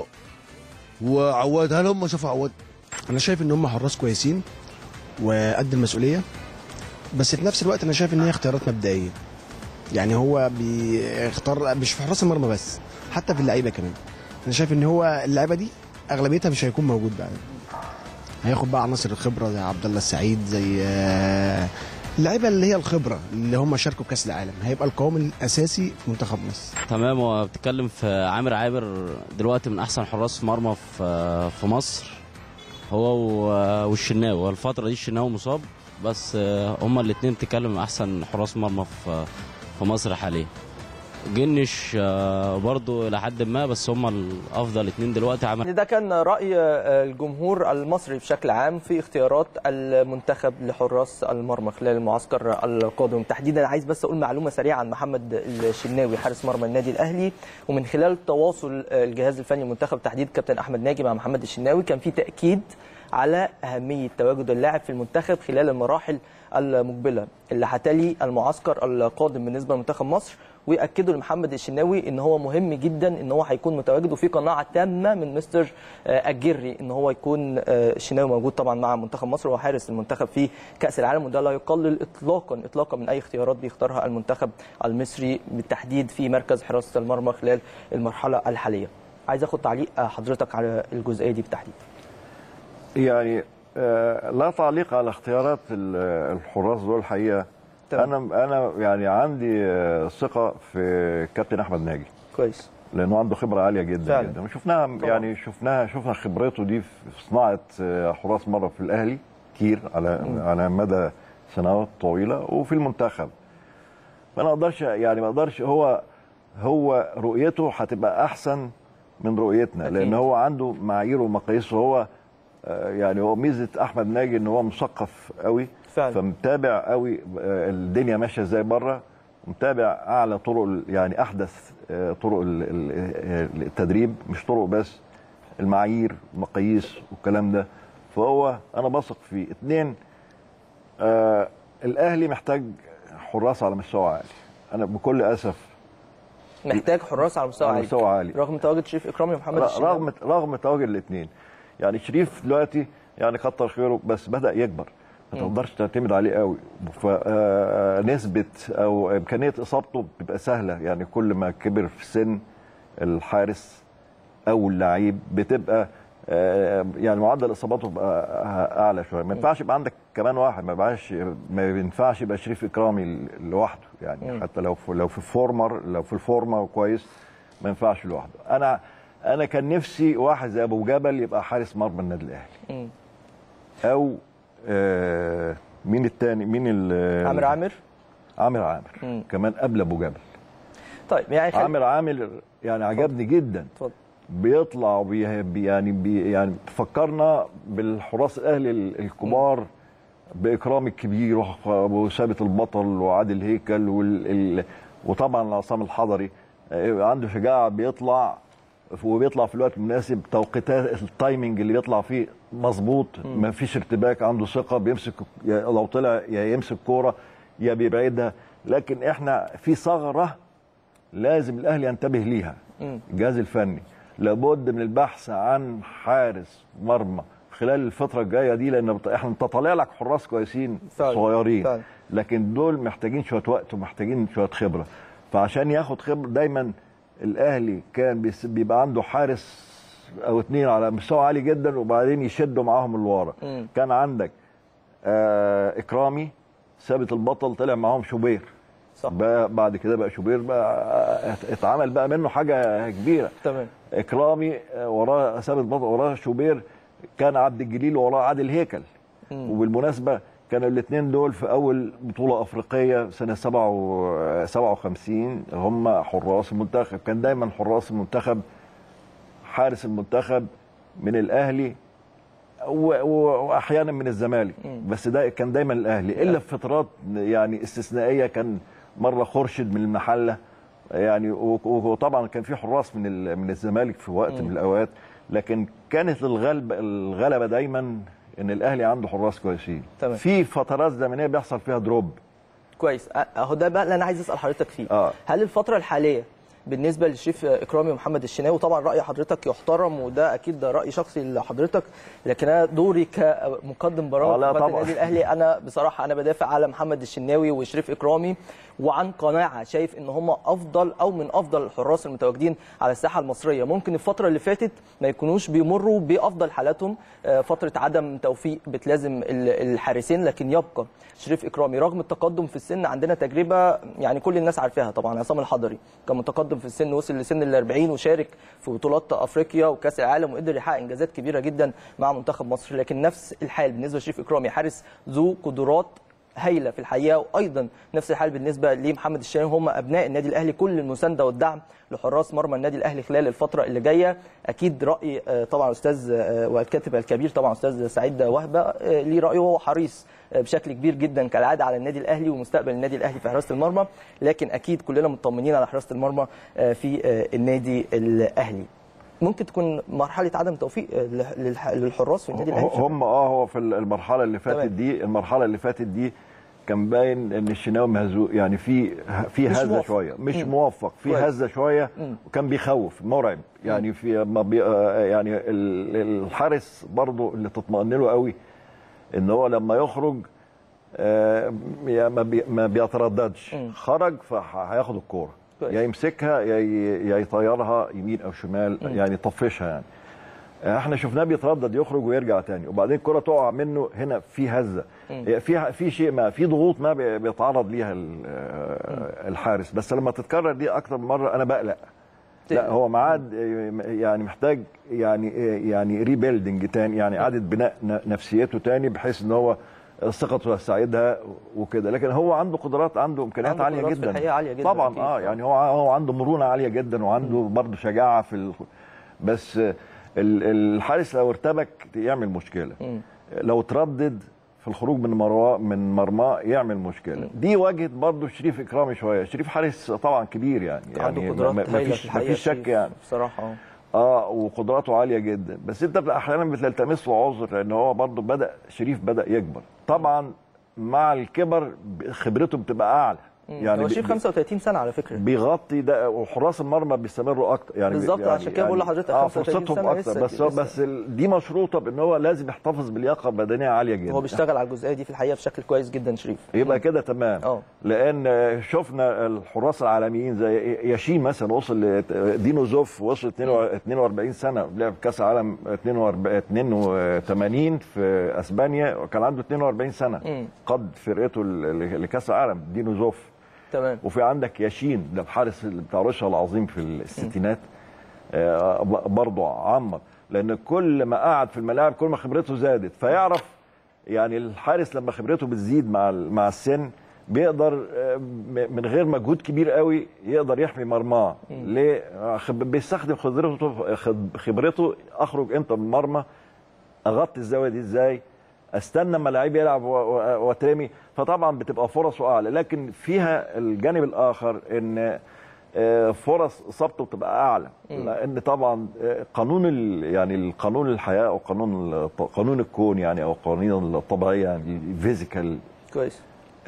وعواد هل هم شافوا عواد انا شايف ان هم حراس كويسين وقد المسؤوليه بس في نفس الوقت انا شايف ان هي اختيارات مبدئيه يعني هو بيختار مش في حراس المرمى بس حتى في اللعيبه كمان انا شايف ان هو اللعيبه دي اغلبيتها مش هيكون موجود بقى هياخد بقى عناصر الخبره زي عبد الله السعيد زي آه، اللعيبه اللي هي الخبره اللي هم شاركوا في كاس العالم هيبقى القوام الاساسي في منتخب مصر تمام هو بتتكلم في عامر عابر دلوقتي من احسن حراس مرمى في في مصر هو و- والشناوي هو الفتره دي الشناوي مصاب بس هما الاثنين بتتكلم احسن حراس مرمى في في مصر حاليا جنش آه، برضو الى حد ما بس هما الافضل اثنين دلوقتي عامر يعني ده كان رأي الجمهور المصري بشكل عام في اختيارات المنتخب لحراس المرمى خلال المعسكر القادم تحديدا عايز بس اقول معلومه سريعه عن محمد الشناوي حارس مرمى النادي الاهلي ومن خلال تواصل الجهاز الفني المنتخب تحديد كابتن احمد ناجي مع محمد الشناوي كان في تاكيد على اهميه تواجد اللاعب في المنتخب خلال المراحل المقبله اللي هتلي المعسكر القادم بالنسبه لمنتخب مصر ويأكدوا لمحمد الشناوي ان هو مهم جدا ان هو هيكون متواجد وفي قناعه تامه من مستر آه، الجري ان هو يكون آه، الشناوي موجود طبعا مع منتخب مصر وهو حارس المنتخب في كاس العالم وده لا يقلل اطلاقا اطلاقا من اي اختيارات بيختارها المنتخب المصري بالتحديد في مركز حراسه المرمى خلال المرحله الحاليه. عايز اخد تعليق آه، حضرتك على الجزئيه دي بالتحديد. يعني آه، لا تعليق على اختيارات ال- الحراس دول الحقيقه تمام. انا انا يعني عندي آه، ثقه في كابتن احمد ناجي كويس. لانه عنده خبره عاليه جدا فعلا. جدا وشفناها يعني شفناها شفنا خبرته دي في صناعه آه، حراس مره في الاهلي كتير على على مدى سنوات طويله وفي المنتخب فانا ما اقدرش يعني ما اقدرش هو هو رؤيته هتبقى احسن من رؤيتنا أكيد. لان هو عنده معاييره ومقاييسه هو آه، يعني هو ميزه احمد ناجي ان هو مثقف قوي فعلا. فمتابع قوي آه، الدنيا ماشيه ازاي بره متابع اعلى طرق ال- يعني احدث آه، طرق ال- ال- التدريب مش طرق بس المعايير المقاييس والكلام ده فهو انا بثق فيه اتنين آه الاهلي محتاج حراس على مستوى عالي انا بكل اسف محتاج حراس على مستوى على عالي مستوى عالي. رغم تواجد شريف اكرامي ومحمد ر- الشناوي رغم رغم تواجد الاثنين يعني شريف دلوقتي يعني كتر خيره بس بدا يكبر ما تقدرش تعتمد عليه قوي فنسبه او امكانيه اصابته بتبقى سهله يعني كل ما كبر في السن الحارس او اللعيب بتبقى آه، يعني معدل اصاباته بقى اعلى شويه ما ينفعش يبقى عندك كمان واحد ما يبقاش ما ينفعش يبقى شريف اكرامي لوحده يعني حتى لو في لو في فورمر لو في الفورمه كويس ما ينفعش لوحده انا انا كان نفسي واحد زي ابو جبل يبقى حارس مرمى النادي الاهلي مم. او آه مين التاني مين ال- عامر عامر عامر عامر مم. كمان قبل ابو جبل طيب يعني خل... عامر عامر يعني عجبني جدا اتفضل بيطلع وبي بي- يعني بي يعني فكرنا بالحراس الاهلي ال- الكبار باكرام الكبير وخ- وثابت البطل وعادل هيكل وال ال وطبعا عصام الحضري آه، عنده شجاعه بيطلع وبيطلع في الوقت المناسب توقيتات التايمنج اللي بيطلع فيه مظبوط ما فيش ارتباك عنده ثقه بيمسك يا- لو طلع يا يمسك كوره يا بيبعدها لكن احنا في ثغره لازم الاهلي ينتبه ليها مم. الجهاز الفني لابد من البحث عن حارس مرمى خلال الفتره الجايه دي لان بت- احنا انت طالع لك حراس كويسين فعلا، صغيرين فعلا. لكن دول محتاجين شويه وقت ومحتاجين شويه خبره فعشان ياخد خبره دايما الاهلي كان بيس- بيبقى عنده حارس او اتنين على مستوى عالي جدا وبعدين يشدوا معاهم لورا مم. كان عندك آه اكرامي ثابت البطل طلع معاهم شوبير صح. بقى بعد كده بقى شوبير بقى اتعمل بقى منه حاجه كبيره تمام اكرامي آه، وراه ثابت بطل وراه شوبير كان عبد الجليل وراه عادل هيكل مم. وبالمناسبه كانوا الاثنين دول في اول بطوله افريقيه سنه 57 57 هم حراس المنتخب كان دايما حراس المنتخب حارس المنتخب من الاهلي و- و- واحيانا من الزمالك بس ده كان دايما الاهلي الا في فترات يعني استثنائيه كان مره خورشيد من المحله يعني و- و- وطبعا كان في حراس من ال- من الزمالك في وقت من الاوقات لكن كانت الغلبه الغلبه دايما ان الاهلي عنده حراس كويسين تمام. في فترات زمنيه بيحصل فيها دروب كويس أ- اهو ده بقى اللي انا عايز اسال حضرتك فيه آه. هل الفتره الحاليه بالنسبه للشيف اكرامي ومحمد الشناوي وطبعا راي حضرتك يحترم وده اكيد ده راي شخصي لحضرتك لكن انا دوري كمقدم برامج آه، لا في قناة طبعاً. النادي الاهلي انا بصراحه انا بدافع على محمد الشناوي وشريف اكرامي وعن قناعه شايف ان هم افضل او من افضل الحراس المتواجدين على الساحه المصريه ممكن الفتره اللي فاتت ما يكونوش بيمروا بافضل حالاتهم آه، فتره عدم توفيق بتلازم ال- الحارسين لكن يبقى شريف اكرامي رغم التقدم في السن عندنا تجربه يعني كل الناس عارفاها طبعا عصام الحضري كان متقدم في السن وصل لسن ال 40 وشارك في بطولات افريقيا وكاس العالم وقدر يحقق انجازات كبيره جدا مع منتخب مصر لكن نفس الحال بالنسبه لشريف اكرامي حارس ذو قدرات هايله في الحقيقه وايضا نفس الحال بالنسبه لمحمد الشناوي هم ابناء النادي الاهلي كل المسانده والدعم لحراس مرمى النادي الاهلي خلال الفتره اللي جايه اكيد راي آه، طبعا استاذ آه، والكاتب الكبير طبعا استاذ سعيد وهبه آه، ليه رايه وهو حريص آه، بشكل كبير جدا كالعاده على النادي الاهلي ومستقبل النادي الاهلي في حراسه المرمى لكن اكيد كلنا مطمنين على حراسه المرمى آه، في آه، النادي الاهلي ممكن تكون مرحله عدم توفيق آه، لل- للح- للحراس في النادي الاهلي هم اه هو في المرحله اللي فاتت تمام. دي المرحله اللي فاتت دي كان باين ان الشناوي مهزوق يعني في في مش هزه موفق. شويه مش مم. موفق في كويس. هزه شويه وكان بيخوف مرعب يعني في ما بي آه، يعني ال- الحارس برضو اللي تطمئن له قوي ان هو لما يخرج آه، يا ما بي- ما بيترددش خرج فهياخد الكوره كويس. يا يمسكها يا ي- يا يطيرها يمين او شمال يعني يطفشها يعني احنا شفناه بيتردد يخرج ويرجع تاني وبعدين الكره تقع منه هنا في هزه في في شيء ما في ضغوط ما بي- بيتعرض ليها ال- آه، الحارس بس لما تتكرر دي اكتر من مره انا بقلق لا هو معاد يعني محتاج يعني يعني ريبيلدنج تاني يعني اعاده بناء ن- نفسيته تاني بحيث ان هو ثقته هتساعدها وكده لكن هو عنده قدرات عنده امكانيات عنده عاليه قدرات في جدا الحقيقة عالية جداً طبعا أكيد. اه يعني هو هو عنده مرونه عاليه جدا وعنده برضه شجاعه في ال... بس ال- الحارس لو ارتبك يعمل مشكله مم. لو تردد في الخروج من مرمى من مرماه يعمل مشكله دي واجهت برضه شريف اكرامي شويه شريف حارس طبعا كبير يعني عنده يعني قدرات ما- ما هايله فيش في ما الحقيقه فيش شك شريف. يعني بصراحه اه اه وقدراته عاليه جدا بس انت بقى احيانا بتلتمس له عذر لان هو برضه بدا شريف بدا يكبر طبعا مع الكبر خبرته بتبقى اعلى يعني هو بي- شريف 35 سنه على فكره بيغطي ده وحراس المرمى بيستمروا اكتر يعني بالظبط، يعني عشان كده بقول لحضرتك اه 35 فرصتهم سنة اكتر لسه- بس هو لسه. بس ال- دي مشروطه بان هو لازم يحتفظ بلياقه بدنيه عاليه جدا هو بيشتغل على الجزئيه دي في الحقيقه بشكل كويس جدا شريف يبقى كده تمام اه. لان شفنا الحراس العالميين زي ياشين مثلا وصل ل- دينو زوف وصل 42 سنه لعب كاس العالم 42 82 في اسبانيا وكان عنده 42 سنه مم. قاد فرقته ل- لكاس العالم دينو زوف تمام وفي عندك ياشين ده الحارس اللي بتاع روسيا العظيم في الستينات آه، ب- برضه عمر لان كل ما قعد في الملاعب كل ما خبرته زادت فيعرف يعني الحارس لما خبرته بتزيد مع ال- مع السن بيقدر آه، م- من غير مجهود كبير قوي يقدر يحمي مرماه ليه آه، خب- بيستخدم خبرته خب- خبرته اخرج امتى من المرمى اغطي الزاويه دي ازاي استنى اما اللعيب يلعب و- و- واترمي فطبعا بتبقى فرصه اعلى لكن فيها الجانب الاخر ان آه، فرص اصابته بتبقى اعلى لان طبعا آه، قانون ال- يعني القانون الحياه او قانون الط- قانون الكون يعني او قوانين الطبيعيه يعني فيزيكال كويس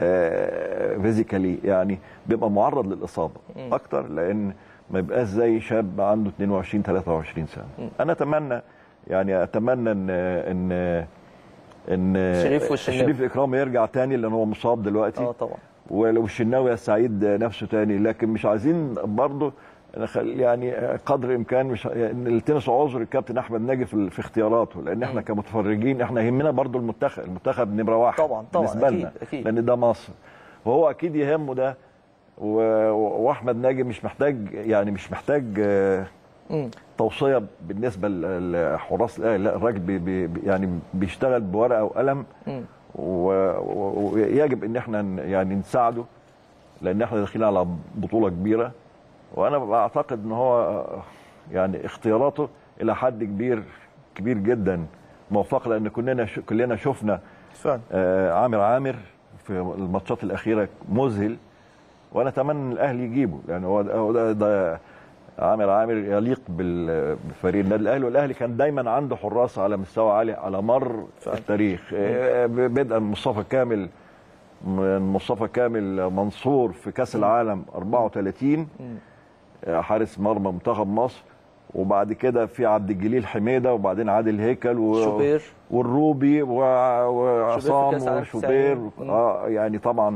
فيزيكالي يعني بيبقى معرض للاصابه اكتر لان ما يبقاش زي شاب عنده 22 23 سنه انا اتمنى يعني اتمنى ان ان ان شريف والشناوي. شريف اكرامي يرجع تاني لان هو مصاب دلوقتي اه طبعا ولو الشناوي يستعيد نفسه تاني لكن مش عايزين برضه نخل- يعني قدر الامكان مش يعني التمس عذر الكابتن احمد ناجي في, في اختياراته لان احنا كمتفرجين احنا يهمنا برضه المنتخب المنتخب نمره واحد طبعا، طبعا، بالنسبه أكيد، لنا أكيد. لان ده مصر وهو اكيد يهمه ده و- و- واحمد ناجي مش محتاج يعني مش محتاج آه، مم. توصيه بالنسبه ل- لحراس الاهلي لا الراجل بي بي يعني بيشتغل بورقه وقلم مم. و- و- ويجب ان احنا ن- يعني نساعده لان احنا داخلين على بطوله كبيره وانا بعتقد ان هو يعني اختياراته الى حد كبير كبير جدا موفقه لان كلنا ش- كلنا شفنا فعلا آه، عامر عامر في الماتشات الاخيره مذهل وانا اتمنى ان الاهلي يجيبه يعني هو ده, هو ده, ده عامر عامر يليق بال- بفريق النادي الاهلي والاهلي كان دايما عنده حراس على مستوى عالي على مر التاريخ آه، بدءا من مصطفى كامل من مصطفى كامل منصور في كاس العالم 34 آه، حارس مرمى منتخب مصر وبعد كده في عبد الجليل حميده وبعدين عادل هيكل و... شوبير. والروبي و... وعصام كأس العالم وشوبير 90. اه يعني طبعا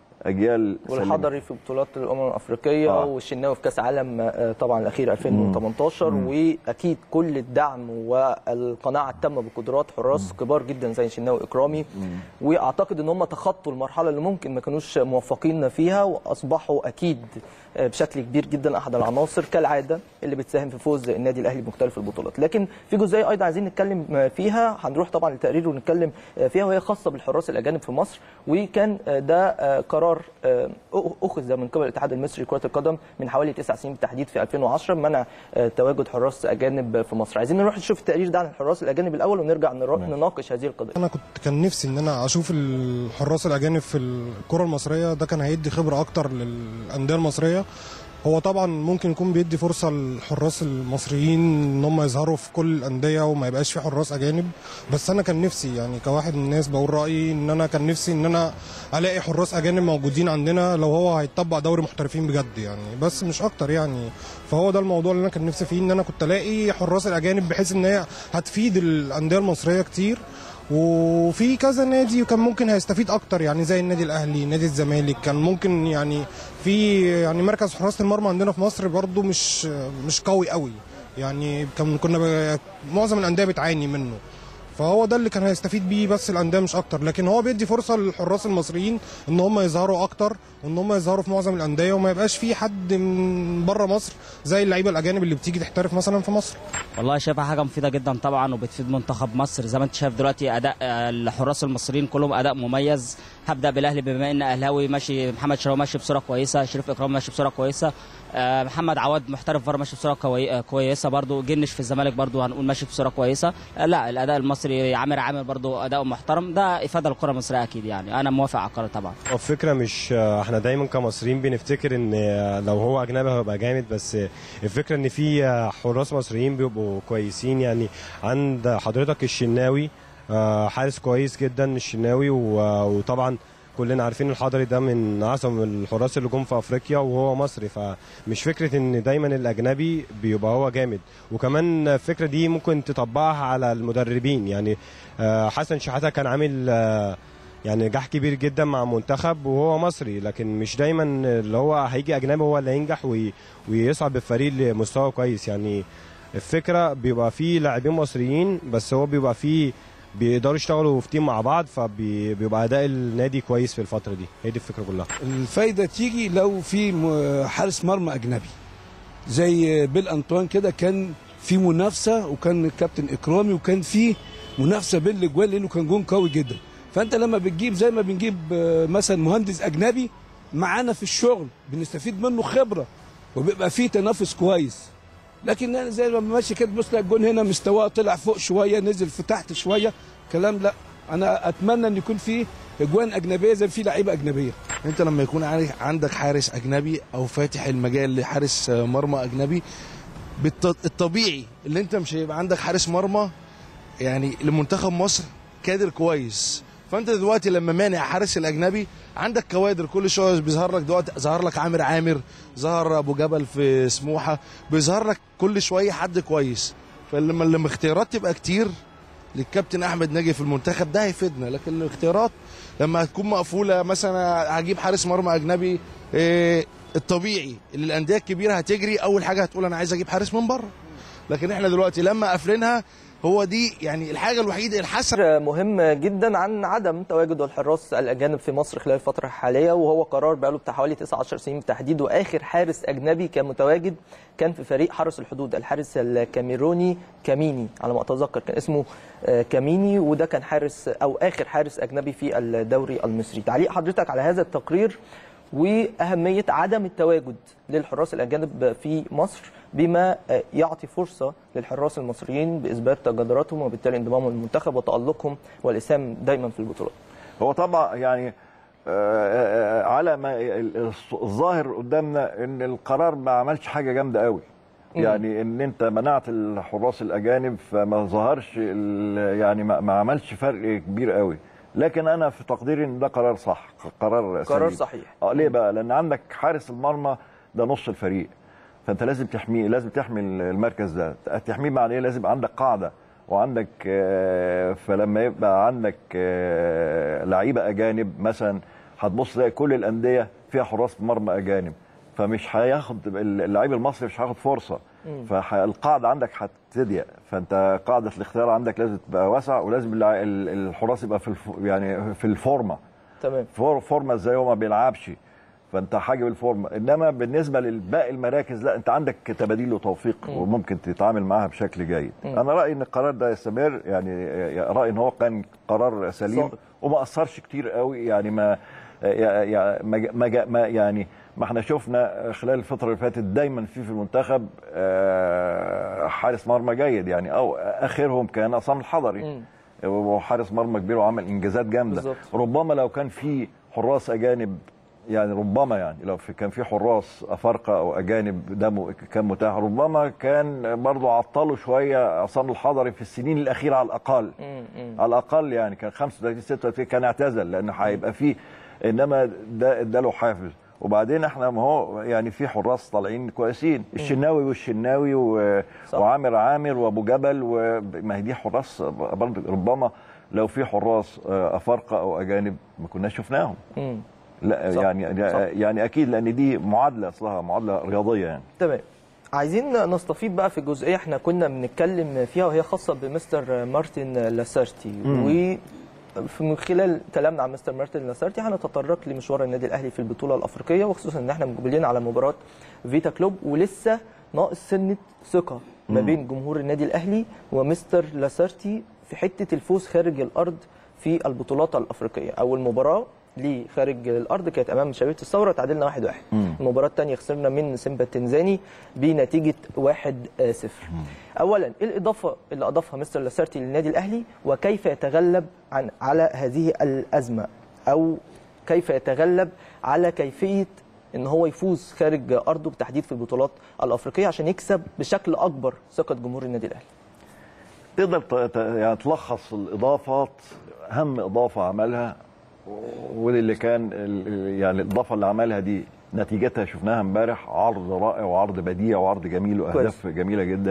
اجيال سليمة. والحضري في بطولات الامم الافريقيه آه. والشناوي في كاس عالم آه، طبعا الاخير 2018 واكيد كل الدعم والقناعه التامه بقدرات حراس كبار جدا زي الشناوي اكرامي واعتقد ان هم تخطوا المرحله اللي ممكن ما كانوش موفقين فيها واصبحوا اكيد آه، بشكل كبير جدا احد العناصر كالعاده اللي بتساهم في فوز النادي الاهلي بمختلف البطولات لكن في جزئيه ايضا عايزين نتكلم آه، فيها هنروح طبعا للتقرير ونتكلم آه، فيها وهي خاصه بالحراس الاجانب في مصر وكان آه، ده آه، قرار آه، اخذ من قبل الاتحاد المصري لكره القدم من حوالي تسع سنين بالتحديد في 2010 منع آه، تواجد حراس اجانب في مصر عايزين نروح نشوف التقرير ده عن الحراس الاجانب الاول ونرجع نرا- نناقش هذه القضيه انا كنت كان نفسي ان انا اشوف الحراس الاجانب في الكره المصريه ده كان هيدي خبره اكتر للانديه المصريه هو طبعا ممكن يكون بيدي فرصه للحراس المصريين ان هم يظهروا في كل الانديه وما يبقاش في حراس اجانب بس انا كان نفسي يعني كواحد من الناس بقول رايي ان انا كان نفسي ان انا الاقي حراس اجانب موجودين عندنا لو هو هيطبق دوري محترفين بجد يعني بس مش اكتر يعني فهو ده الموضوع اللي انا كان نفسي فيه ان انا كنت الاقي حراس الاجانب بحيث ان هي هتفيد الانديه المصريه كتير وفي كذا نادي كان ممكن هيستفيد اكتر يعني زي النادي الاهلي نادي الزمالك كان ممكن يعني في يعني مركز حراسه المرمى عندنا في مصر برضو مش مش قوي قوي يعني كان كنا ب- معظم الانديه بتعاني منه فهو ده اللي كان هيستفيد بيه بس الانديه مش اكتر لكن هو بيدي فرصه للحراس المصريين ان هم يظهروا اكتر وان هم يظهروا في معظم الانديه وما يبقاش في حد من بره مصر زي اللعيبه الاجانب اللي بتيجي تحترف مثلا في مصر والله شايفها حاجه مفيده جدا طبعا وبتفيد منتخب مصر زي ما انت شايف دلوقتي اداء آه، الحراس المصريين كلهم اداء مميز هبدا بالاهلي بما ان اهلاوي ماشي محمد شراوي ماشي بصوره كويسه شريف اكرام ماشي بصوره كويسه آه، محمد عواد محترف بره ماشي بصوره كوي- آه، كويسه برضو جنش في الزمالك برضو هنقول ماشي بصوره كويسه آه، لا الاداء المصري عامر عامر برضو اداء محترم ده افاده للكره المصريه اكيد يعني انا موافق على القرار طبعا هو الفكرة مش احنا دايما كمصريين بنفتكر ان لو هو اجنبي هيبقى جامد بس الفكرة ان في حراس مصريين بيبقوا كويسين يعني عند حضرتك الشناوي آه، حارس كويس جدا الشناوي و- وطبعا كلنا عارفين الحضري ده من اعظم الحراس اللي جم في افريقيا وهو مصري فمش فكره ان دايما الاجنبي بيبقى هو جامد وكمان الفكره دي ممكن تطبقها على المدربين يعني آه، حسن شحاته كان عامل آه، يعني نجاح كبير جدا مع منتخب وهو مصري لكن مش دايما اللي هو هيجي اجنبي هو اللي هينجح وي- ويصعد بالفريق لمستوى كويس يعني الفكره بيبقى فيه لاعبين مصريين بس هو بيبقى فيه بيقدروا يشتغلوا في تيم مع بعض فبيبقى اداء النادي كويس في الفتره دي هي دي الفكره كلها الفايده تيجي لو في م- حارس مرمى اجنبي زي بيل انطوان كده كان في منافسه وكان الكابتن اكرامي وكان في منافسه بين الاجوال لانه كان جون قوي جدا فانت لما بتجيب زي ما بنجيب آه، مثلا مهندس اجنبي معانا في الشغل بنستفيد منه خبره وبيبقى فيه تنافس كويس لكن أنا زي ما ماشي كده تبص تلاقي الجون هنا مستواه طلع فوق شويه نزل في تحت شويه كلام لا انا اتمنى ان يكون في اجوان اجنبيه زي في لعيبه اجنبيه انت لما يكون عارف- عندك حارس اجنبي او فاتح المجال لحارس آه، مرمى اجنبي بالط- الطبيعي اللي انت مش هيبقى عندك حارس مرمى يعني لمنتخب مصر كادر كويس فانت دلوقتي لما مانع حارس الاجنبي عندك كوادر كل شويه بيظهر لك دلوقتي ظهر لك عامر عامر ظهر ابو جبل في سموحه بيظهر لك كل شويه حد كويس فلما لما اختيارات تبقى كتير للكابتن احمد ناجي في المنتخب ده هيفيدنا لكن الاختيارات لما هتكون مقفوله مثلا هجيب حارس مرمى اجنبي إيه الطبيعي اللي الانديه الكبيره هتجري اول حاجه هتقول انا عايز اجيب حارس من بره لكن احنا دلوقتي لما قافلينها هو دي يعني الحاجه الوحيده الحسره مهم جدا عن عدم تواجد الحراس الاجانب في مصر خلال الفتره الحاليه وهو قرار بقاله بتاع حوالي 19 سنين بالتحديد واخر حارس اجنبي كان متواجد كان في فريق حرس الحدود الحارس الكاميروني كاميني على ما اتذكر كان اسمه آه، كاميني وده كان حارس او اخر حارس اجنبي في الدوري المصري تعليق حضرتك على هذا التقرير واهميه عدم التواجد للحراس الاجانب في مصر بما آه، يعطي فرصه للحراس المصريين باثبات جداراتهم وبالتالي انضمامهم للمنتخب وتالقهم والاسهام دايما في البطولات. هو طبعا يعني آه، آه، على ما ال- الظاهر قدامنا ان القرار ما عملش حاجه جامده قوي يعني ان انت منعت الحراس الاجانب فما ظهرش ال- يعني ما ما عملش فرق كبير قوي لكن انا في تقديري ان ده قرار صح قرار قرار سليم. صحيح. اه ليه بقى لان عندك حارس المرمى ده نص الفريق فانت لازم تحميه لازم تحمي المركز ده تحميه معناه ايه لازم يبقى عندك قاعده وعندك آه، فلما يبقى عندك آه، لعيبه اجانب مثلا هتبص تلاقي كل الانديه فيها حراس مرمى اجانب فمش هياخد اللعيب المصري مش هياخد فرصه فالقاعده عندك هتضيق فانت قاعده الاختيار عندك لازم تبقى واسعه ولازم اللع- ال- الحراس يبقى في الف... يعني في الفورمه تمام فور- فورمه ازاي هو ما بيلعبش فانت حاجه بالفورمه انما بالنسبه للباقي المراكز لا انت عندك تباديل وتوفيق وممكن تتعامل معاها بشكل جيد انا رايي ان القرار ده يستمر يعني رايي ان هو كان قرار سليم صادق. وما اثرش كتير قوي يعني ما يا- يا- ما جا- ما جا- ما يعني ما احنا شفنا خلال الفتره اللي فاتت دايما في في المنتخب آه، حارس مرمى جيد يعني او اخرهم كان عصام الحضري وحارس مرمى كبير وعمل انجازات جامده بالظبط. ربما لو كان في حراس اجانب يعني ربما يعني لو في كان في حراس افارقه او اجانب ده م- كان متاح ربما كان برضه عطلوا شويه عصام الحضري في السنين الاخيره على الاقل على الاقل يعني كان 35 36 كان اعتزل لان هيبقى فيه انما ده اداله حافز وبعدين احنا ما هو يعني في حراس طالعين كويسين الشناوي والشناوي و... صح. وعامر عامر وابو جبل وما هي دي حراس برضه ربما لو في حراس آه، افارقه او اجانب ما كناش شفناهم مم. لا صح. يعني صح. يعني اكيد لان دي معادله اصلها معادله رياضيه يعني تمام عايزين نستفيد بقى في جزئيه احنا كنا بنتكلم فيها وهي خاصه بمستر مارتن لاسارتي و من خلال كلامنا عن مستر مارتن لاسارتي هنتطرق لمشوار النادي الاهلي في البطوله الافريقيه وخصوصا ان احنا مقبلين على مباراه فيتا كلوب ولسه ناقص سنه ثقه ما بين جمهور النادي الاهلي ومستر لاسارتي في حته الفوز خارج الارض في البطولات الافريقيه اول مباراه ليه خارج الارض كانت امام شبيبه الثوره تعادلنا 1-1 واحد مم. المباراه الثانيه خسرنا من سيمبا التنزاني بنتيجه 1-0 اولا ايه الاضافه اللي اضافها مستر لاسارتي للنادي الاهلي وكيف يتغلب عن على هذه الازمه او كيف يتغلب على كيفيه ان هو يفوز خارج ارضه بالتحديد في البطولات الافريقيه عشان يكسب بشكل اكبر ثقه جمهور النادي الاهلي تقدر ت- ت- يعني تلخص الاضافات اهم اضافه عملها واللي كان ال- يعني الاضافه اللي عملها دي نتيجتها شفناها امبارح عرض رائع وعرض بديع وعرض جميل واهداف جميله جدا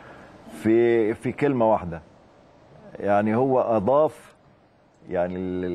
في في كلمه واحده يعني هو اضاف يعني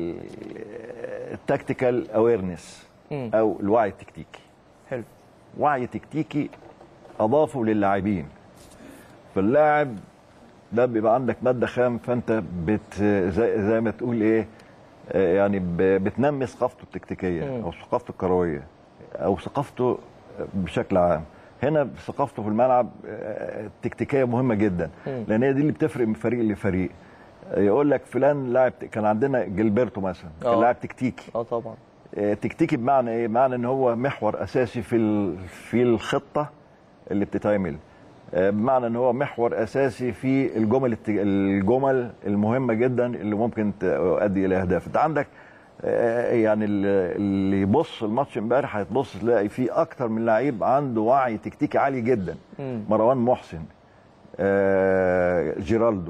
التكتيكال اويرنس مم. او الوعي التكتيكي حلو وعي تكتيكي اضافه للاعبين فاللاعب ده بيبقى عندك ماده خام فانت بت زي, زي ما تقول ايه آه، يعني ب- بتنمي ثقافته التكتيكيه مم. او ثقافته الكرويه او ثقافته بشكل عام هنا ثقافته في الملعب آه، التكتيكيه مهمه جدا مم. لان هي دي اللي بتفرق من فريق لفريق آه، يقول لك فلان لاعب كان عندنا جilberto مثلا كان آه. لاعب تكتيكي اه طبعا آه، تكتيكي بمعنى ايه؟ بمعنى ان هو محور اساسي في ال- في الخطه اللي بتتعمل آه، بمعنى ان هو محور اساسي في الجمل الت- الجمل المهمه جدا اللي ممكن تؤدي الى اهداف انت عندك آه، يعني ال- اللي يبص الماتش امبارح هتبص تلاقي فيه اكتر من لعيب عنده وعي تكتيكي عالي جدا مم. مروان محسن آه، جيرالدو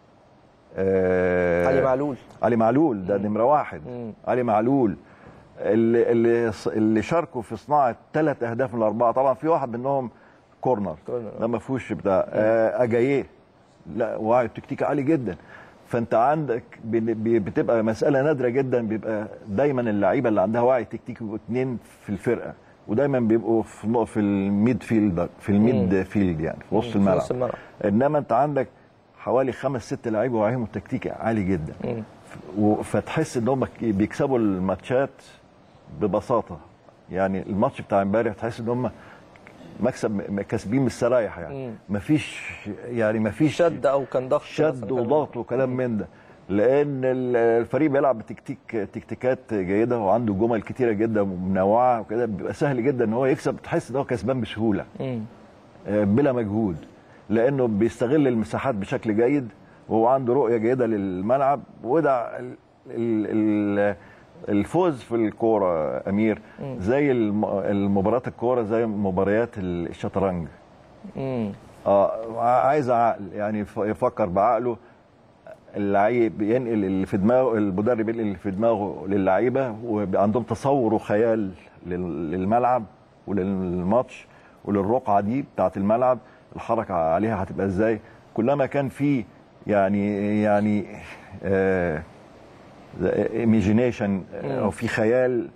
آه، علي معلول علي معلول ده نمره واحد مم. علي معلول اللي اللي اللي شاركوا في صناعه ثلاث اهداف من الاربعه طبعا في واحد منهم كورنر كورنر، ده ما فيهوش بتاع آه، اجاييه لا وعي تكتيكي عالي جدا فانت عندك بن- بي- بتبقى مساله نادره جدا بيبقى دايما اللعيبه اللي عندها وعي تكتيكي بيبقوا اثنين في الفرقه ودايما بيبقوا في نق- في الميد فيلد في الميد فيلد يعني في وسط في الملعب نص الملعب انما انت عندك حوالي خمس ست لعيبه وعيهم التكتيكي عالي جدا مم. و- فتحس ان هم بيكسبوا الماتشات ببساطه يعني الماتش بتاع امبارح تحس ان هم مكسب م- كاسبين مستريح يعني مم. مفيش يعني مفيش شد او كان ضغط شد مثلاً. وضغط وكلام من ده لان ال- الفريق بيلعب بتكتيك تكتيكات جيده وعنده جمل كتيره جدا ومنوعه وكده بيبقى سهل جدا ان هو يكسب تحس ان هو كسبان بسهوله مم. آه، بلا مجهود لانه بيستغل المساحات بشكل جيد وهو عنده رؤيه جيده للملعب وده ال- ال- ال- الفوز في الكوره امير زي الم- المباريات الكوره زي مباريات الشطرنج مم. اه عايز عقل يعني يف- يفكر بعقله اللعيب ينقل اللي في دماغه المدرب ينقل اللي في دماغه للعيبه ويبقى عندهم تصور وخيال لل- للملعب وللماتش وللرقعه دي بتاعت الملعب الحركه عليها هتبقى ازاي كلما كان في يعني يعني آه ايميجينيشن او في خيال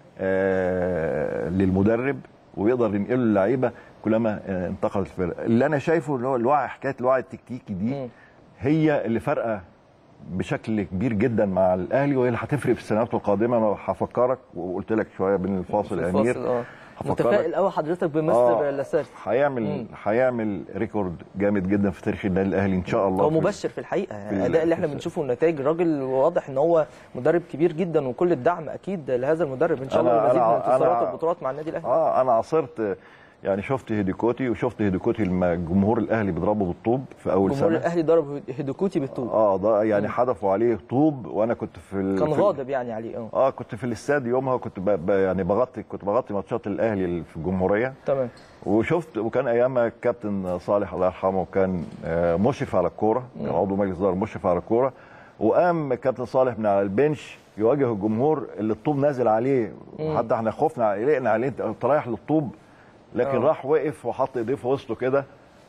آه للمدرب ويقدر ينقله للعيبه كلما آه، انتقلت الفرقه اللي انا شايفه اللي هو الوعي حكايه الوعي التكتيكي دي مم. هي اللي فارقه بشكل كبير جدا مع الاهلي وهي اللي هتفرق في السنوات القادمه انا هفكرك وقلت لك شويه بين الفاصل يا امير الفاصل اه هفكرك. متفائل قوي حضرتك بمستر آه. لاسارتي هيعمل مم. هيعمل ريكورد جامد جدا في تاريخ النادي الاهلي ان شاء الله هو في- مبشر في الحقيقه في يعني ال- الاداء اللي في احنا الس- بنشوفه النتائج الراجل واضح ان هو مدرب كبير جدا وكل الدعم اكيد لهذا المدرب ان شاء الله أنا- المزيد من أنا- الانتصارات أنا- والبطولات مع النادي الاهلي اه انا عاصرت يعني شفت هيديكوتي وشفت هيديكوتي لما جمهور الاهلي بيضربه بالطوب في اول جمهور سنه الاهلي ضرب هيدوكوتي بالطوب اه ده يعني حدفوا عليه طوب وانا كنت في ال... كان في- غاضب يعني عليه اه اه كنت في الاستاد يومها كنت ب... ب... يعني بغطي كنت بغطي ماتشات الاهلي اللي في الجمهوريه تمام وشفت وكان ايامها الكابتن صالح الله يرحمه كان آه، مشرف على الكوره كان عضو مجلس اداره مشرف على الكوره وقام الكابتن صالح من على البنش يواجه الجمهور اللي الطوب نازل عليه حتى احنا خفنا قلقنا عليه انت أنت رايح للطوب لكن آه. راح وقف وحط ايديه في وسطه كده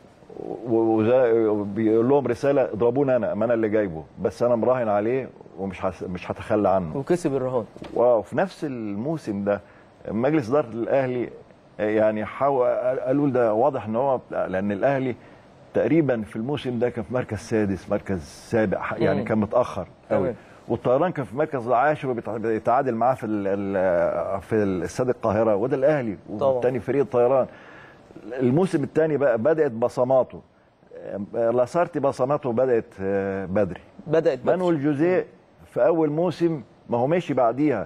وبيقول لهم رساله اضربوني انا ما انا اللي جايبه بس انا مراهن عليه ومش هس- مش هتخلى عنه وكسب الرهان وفي نفس الموسم ده مجلس اداره الاهلي يعني حاول قالوا ده واضح ان هو لان الاهلي تقريبا في الموسم ده كان في مركز سادس مركز سابع يعني مم. كان متاخر قوي تمام. والطيران كان في المركز العاشر وبيتع- بيتعادل معاه في ال- ال- في استاد القاهره وده الاهلي طبعا. والتاني فريق الطيران الموسم الثاني بقى بدات بصماته لاسارتي بصماته بدات آه، بدري بدات بدري. مانويل جوزيه في اول موسم ما هو ماشي بعديها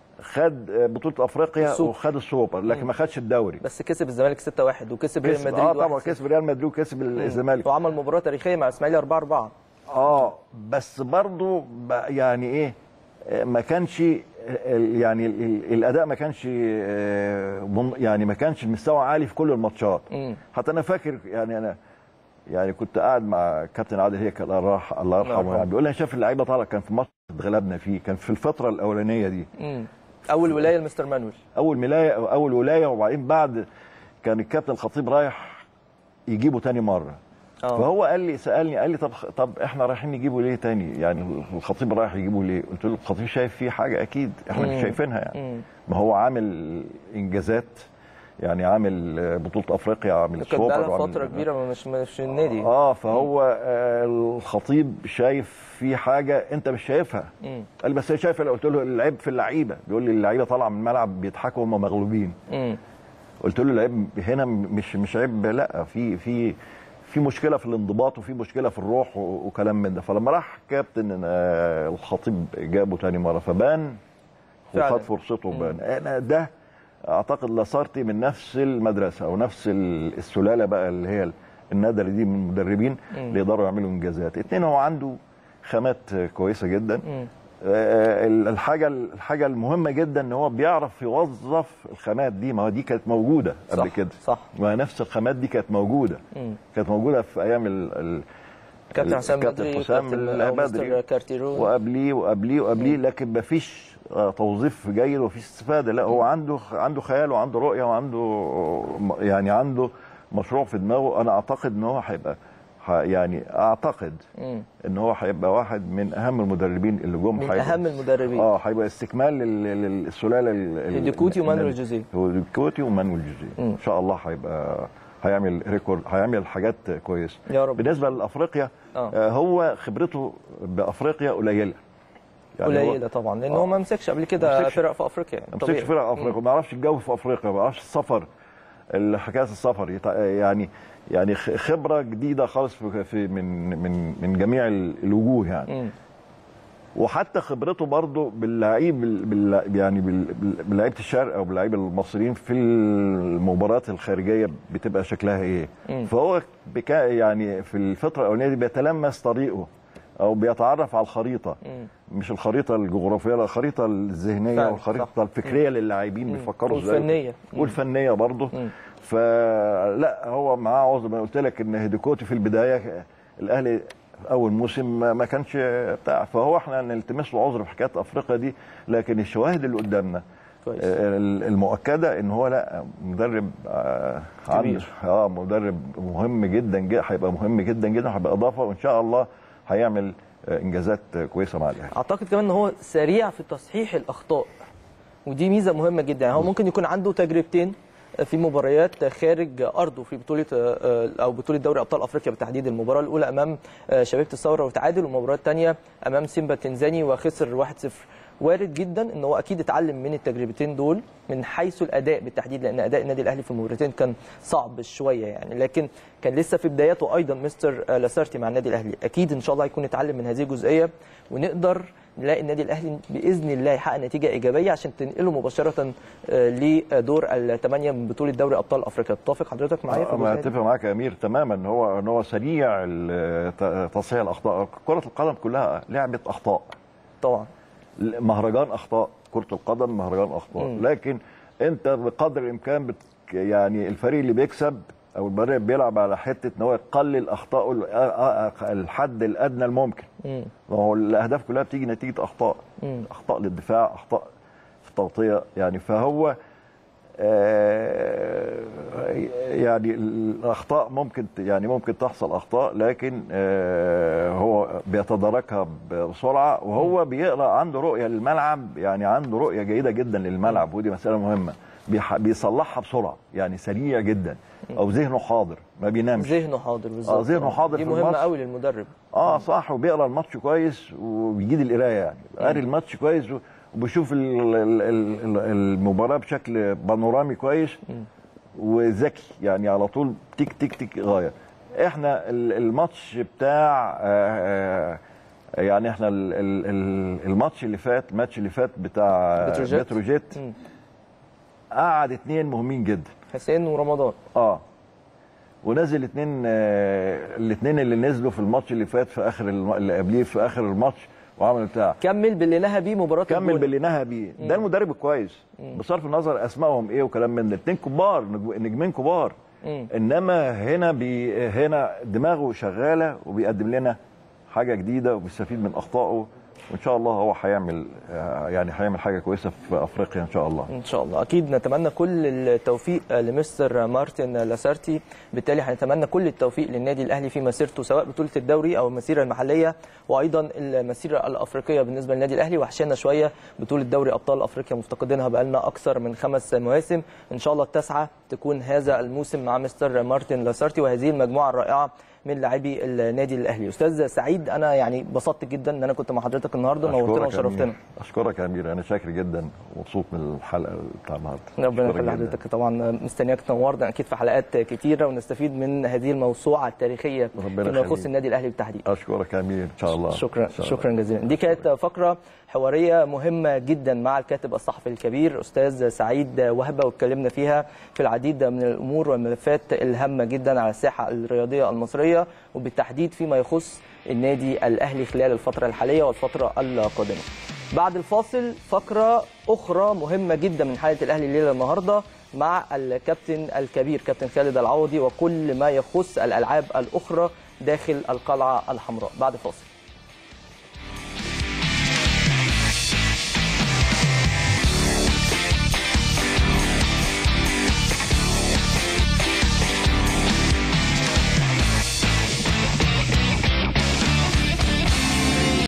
خد آه، بطوله افريقيا السوبر. وخد السوبر لكن مم. ما خدش الدوري بس كسب الزمالك 6-1 وكسب ريال كسب مدريد اه طبعا 1-0. كسب ريال مدريد وكسب الزمالك وعمل مباراه تاريخيه مع اسماعيلي 4 4 اه بس برضه بقى يعني ايه آه، ما كانش آه، ال- يعني ال- ال- الاداء ما كانش آه، من- يعني ما كانش المستوى عالي في كل الماتشات حتى انا فاكر يعني انا يعني كنت قاعد مع كابتن عادل هيك الله يرحمه الله يرحمه يعني بيقول لي أنا شايف اللعيبه طالع كان في ماتش اتغلبنا فيه كان في الفتره الاولانيه دي اول ولايه لمستر مانويل اول ولايه اول ولايه وبعدين بعد كان الكابتن الخطيب رايح يجيبه تاني مره آه. فهو قال لي سالني قال لي طب طب احنا رايحين نجيبه ليه تاني يعني الخطيب رايح يجيبه ليه قلت له الخطيب شايف فيه حاجه اكيد احنا مش مم. شايفينها يعني مم. ما هو عامل انجازات يعني عامل بطوله افريقيا عامل كانت السوبر بقالها وعامل- فتره كبيره مش مش في النادي اه فهو آه الخطيب شايف في حاجه انت مش شايفها مم. قال لي بس انا شايف قلت له العيب في اللعيبه بيقول لي اللعيبه طالعه من الملعب بيضحكوا هم مغلوبين مم. قلت له العيب هنا مش مش عيب لا في في في مشكله في الانضباط وفي مشكله في الروح و- وكلام من ده فلما راح كابتن آه، الخطيب جابه تاني مره فبان فعلا. وخد فرصته بان انا ده اعتقد لاسارتي من نفس المدرسه او نفس ال- السلاله بقى اللي هي النادره دي من المدربين مم. اللي يقدروا يعملوا انجازات اتنين هو عنده خامات كويسه جدا مم. آه، الحاجه الحاجه المهمه جدا ان هو بيعرف يوظف الخامات دي ما هو دي كانت موجوده قبل صح، كده صح ما نفس الخامات دي كانت موجوده مم. كانت موجوده في ايام ال ال كابتن حسام الكابتن بدري حسام كابتن أو مستر بدري كارتيرون وقبليه وقبليه وقبليه لكن ما فيش آه، توظيف جيد ومفيش استفاده لا هو عنده عنده خيال وعنده رؤيه وعنده م- يعني عنده مشروع في دماغه انا اعتقد ان هو هيبقى ح- يعني اعتقد مم. ان هو هيبقى واحد من اهم المدربين اللي جم من هيبقى- اهم المدربين اه هيبقى استكمال لل- لل- للسلاله ال- ال- هيديكوتي ومانويل النادي. جوزيه. هيديكوتي ومانويل جوزيه ان شاء الله هيبقى هيعمل ريكورد هيعمل حاجات كويسه يا رب. بالنسبه لافريقيا آه. آه هو خبرته بافريقيا قليله هو- قليله طبعا لان هو ما مسكش قبل كده مسكش- فرق في افريقيا يعني ما مسكش فرق افريقيا ما يعرفش الجو في افريقيا ما يعرفش السفر ال- حكايه السفر يتع- يعني يعني خ- خبره جديده خالص في في- من من من جميع ال- الوجوه يعني مم. وحتى خبرته برضه باللعيب بال يعني بال- بال- بلعيبه الشرق او باللعيبه المصريين في المباريات الخارجيه بتبقى شكلها ايه مم. فهو بكا يعني في الفتره الاولانيه دي بيتلمس طريقه او بيتعرف على الخريطه مم. مش الخريطه الجغرافيه لا الخريطه الذهنيه فعلا، والخريطه صح. الفكريه للاعبين مم. بيفكروا ازاي والفنية. مم. والفنيه برضه مم. فلا هو معاه عذر ما قلت لك ان هيديكوتي في البدايه الاهلي اول موسم ما- ما كانش بتاع فهو احنا نلتمس له عذر في حكايه افريقيا دي لكن الشواهد اللي قدامنا كويس. آه، المؤكده ان هو لا مدرب آه، عنده كبير. اه مدرب مهم جدا جدا هيبقى مهم جدا جدا هيبقى اضافه وان شاء الله هيعمل آه، انجازات كويسه مع الاهلي اعتقد كمان ان هو سريع في تصحيح الاخطاء ودي ميزه مهمه جدا يعني هو ممكن يكون عنده تجربتين في مباريات خارج ارضه في بطوله او بطوله دوري ابطال افريقيا بالتحديد المباراه الاولى امام شبيبه الثوره وتعادل والمباراه الثانيه امام سيمبا التنزاني وخسر 1-0 وارد جدا ان هو اكيد اتعلم من التجربتين دول من حيث الاداء بالتحديد لان اداء النادي الاهلي في المباراتين كان صعب شويه يعني لكن كان لسه في بداياته ايضا مستر لاسارتي مع النادي الاهلي اكيد ان شاء الله هيكون اتعلم من هذه الجزئيه ونقدر نلاقي النادي الاهلي باذن الله يحقق نتيجه ايجابيه عشان تنقله مباشره لدور الثمانيه من بطوله دوري ابطال افريقيا تتفق حضرتك معايا في ما الجزئية دي؟ اتفق معاك يا امير تماما ان هو ان هو سريع ال- تصحيح الاخطاء كره القدم كلها لعبه اخطاء طبعا مهرجان اخطاء كره القدم مهرجان اخطاء مم. لكن انت بقدر الامكان بت يعني الفريق اللي بيكسب او المدرب بيلعب على حته ان هو يقلل اخطائه ال- آ- آ- الحد الادنى الممكن مم. ما هو الاهداف كلها بتيجي نتيجه اخطاء مم. اخطاء للدفاع اخطاء في التغطيه يعني فهو آه، يعني الاخطاء ممكن يعني ممكن تحصل اخطاء لكن آه، هو بيتداركها بسرعه وهو بيقرا عنده رؤيه للملعب يعني عنده رؤيه جيده جدا للملعب ودي مساله مهمه بيح- بيصلحها بسرعه يعني سريع جدا او ذهنه حاضر ما بينامش ذهنه حاضر بالظبط اه ذهنه حاضر دي في مهمه الماتش. قوي للمدرب اه صح وبيقرا الماتش كويس وبيجيد القرايه يعني قاري الماتش كويس و- وبيشوف ال- ال- ال- ال- المباراه بشكل بانورامي كويس وذكي يعني على طول تيك تيك تيك غايه احنا ال- الماتش بتاع آه، آه، يعني احنا ال- ال- ال- الماتش اللي فات الماتش اللي فات بتاع بتروجيت. بتروجيت مم. قعد اتنين مهمين جدا حسين ورمضان اه ونزل اتنين آه الاتنين اللي نزلوا في الماتش اللي فات في اخر الم... اللي قبليه في اخر الماتش وعملوا بتاع كمل باللي نهى بيه مباراه كمل الجون. باللي نهى بيه ده المدرب الكويس بصرف النظر اسمائهم ايه وكلام من ده اتنين كبار نجم- نجمين كبار مم. انما هنا بي هنا دماغه شغاله وبيقدم لنا حاجه جديده وبيستفيد من اخطائه وان شاء الله هو هيعمل آه، يعني هيعمل حاجه كويسه في افريقيا ان شاء الله ان شاء الله اكيد نتمنى كل التوفيق لمستر مارتن لاسارتي بالتالي هنتمنى كل التوفيق للنادي الاهلي في مسيرته سواء بطوله الدوري او المسيره المحليه وايضا المسيره الافريقيه بالنسبه للنادي الاهلي وحشانا شويه بطوله دوري ابطال افريقيا مفتقدينها بقالنا اكثر من خمس مواسم ان شاء الله التاسعه تكون هذا الموسم مع مستر مارتن لاسارتي وهذه المجموعه الرائعه من لاعبي النادي الاهلي استاذ سعيد انا يعني انبسطت جدا ان انا كنت مع حضرتك النهارده نورتنا أشكرك يا أمير. وشرفتنا اشكرك يا امير انا شاكر جدا ومبسوط من الحلقه بتاع النهارده ربنا أشكرك يخلي جداً. حضرتك طبعا مستنياك تنورنا اكيد في حلقات كتيره ونستفيد من هذه الموسوعه التاريخيه ربنا فيما يخص يخليك. النادي الاهلي بالتحديد اشكرك يا امير ان شاء الله شكرا إن شاء الله. شكرا جزيلا دي كانت فقره حواريه مهمه جدا مع الكاتب الصحفي الكبير استاذ سعيد وهبه واتكلمنا فيها في العديد من الامور والملفات الهامه جدا على الساحه الرياضيه المصريه وبالتحديد فيما يخص النادي الاهلي خلال الفتره الحاليه والفتره القادمه بعد الفاصل فقره اخرى مهمه جدا من حاله الاهلي الليله النهارده مع الكابتن الكبير كابتن خالد العوضي وكل ما يخص الالعاب الاخرى داخل القلعه الحمراء بعد فاصل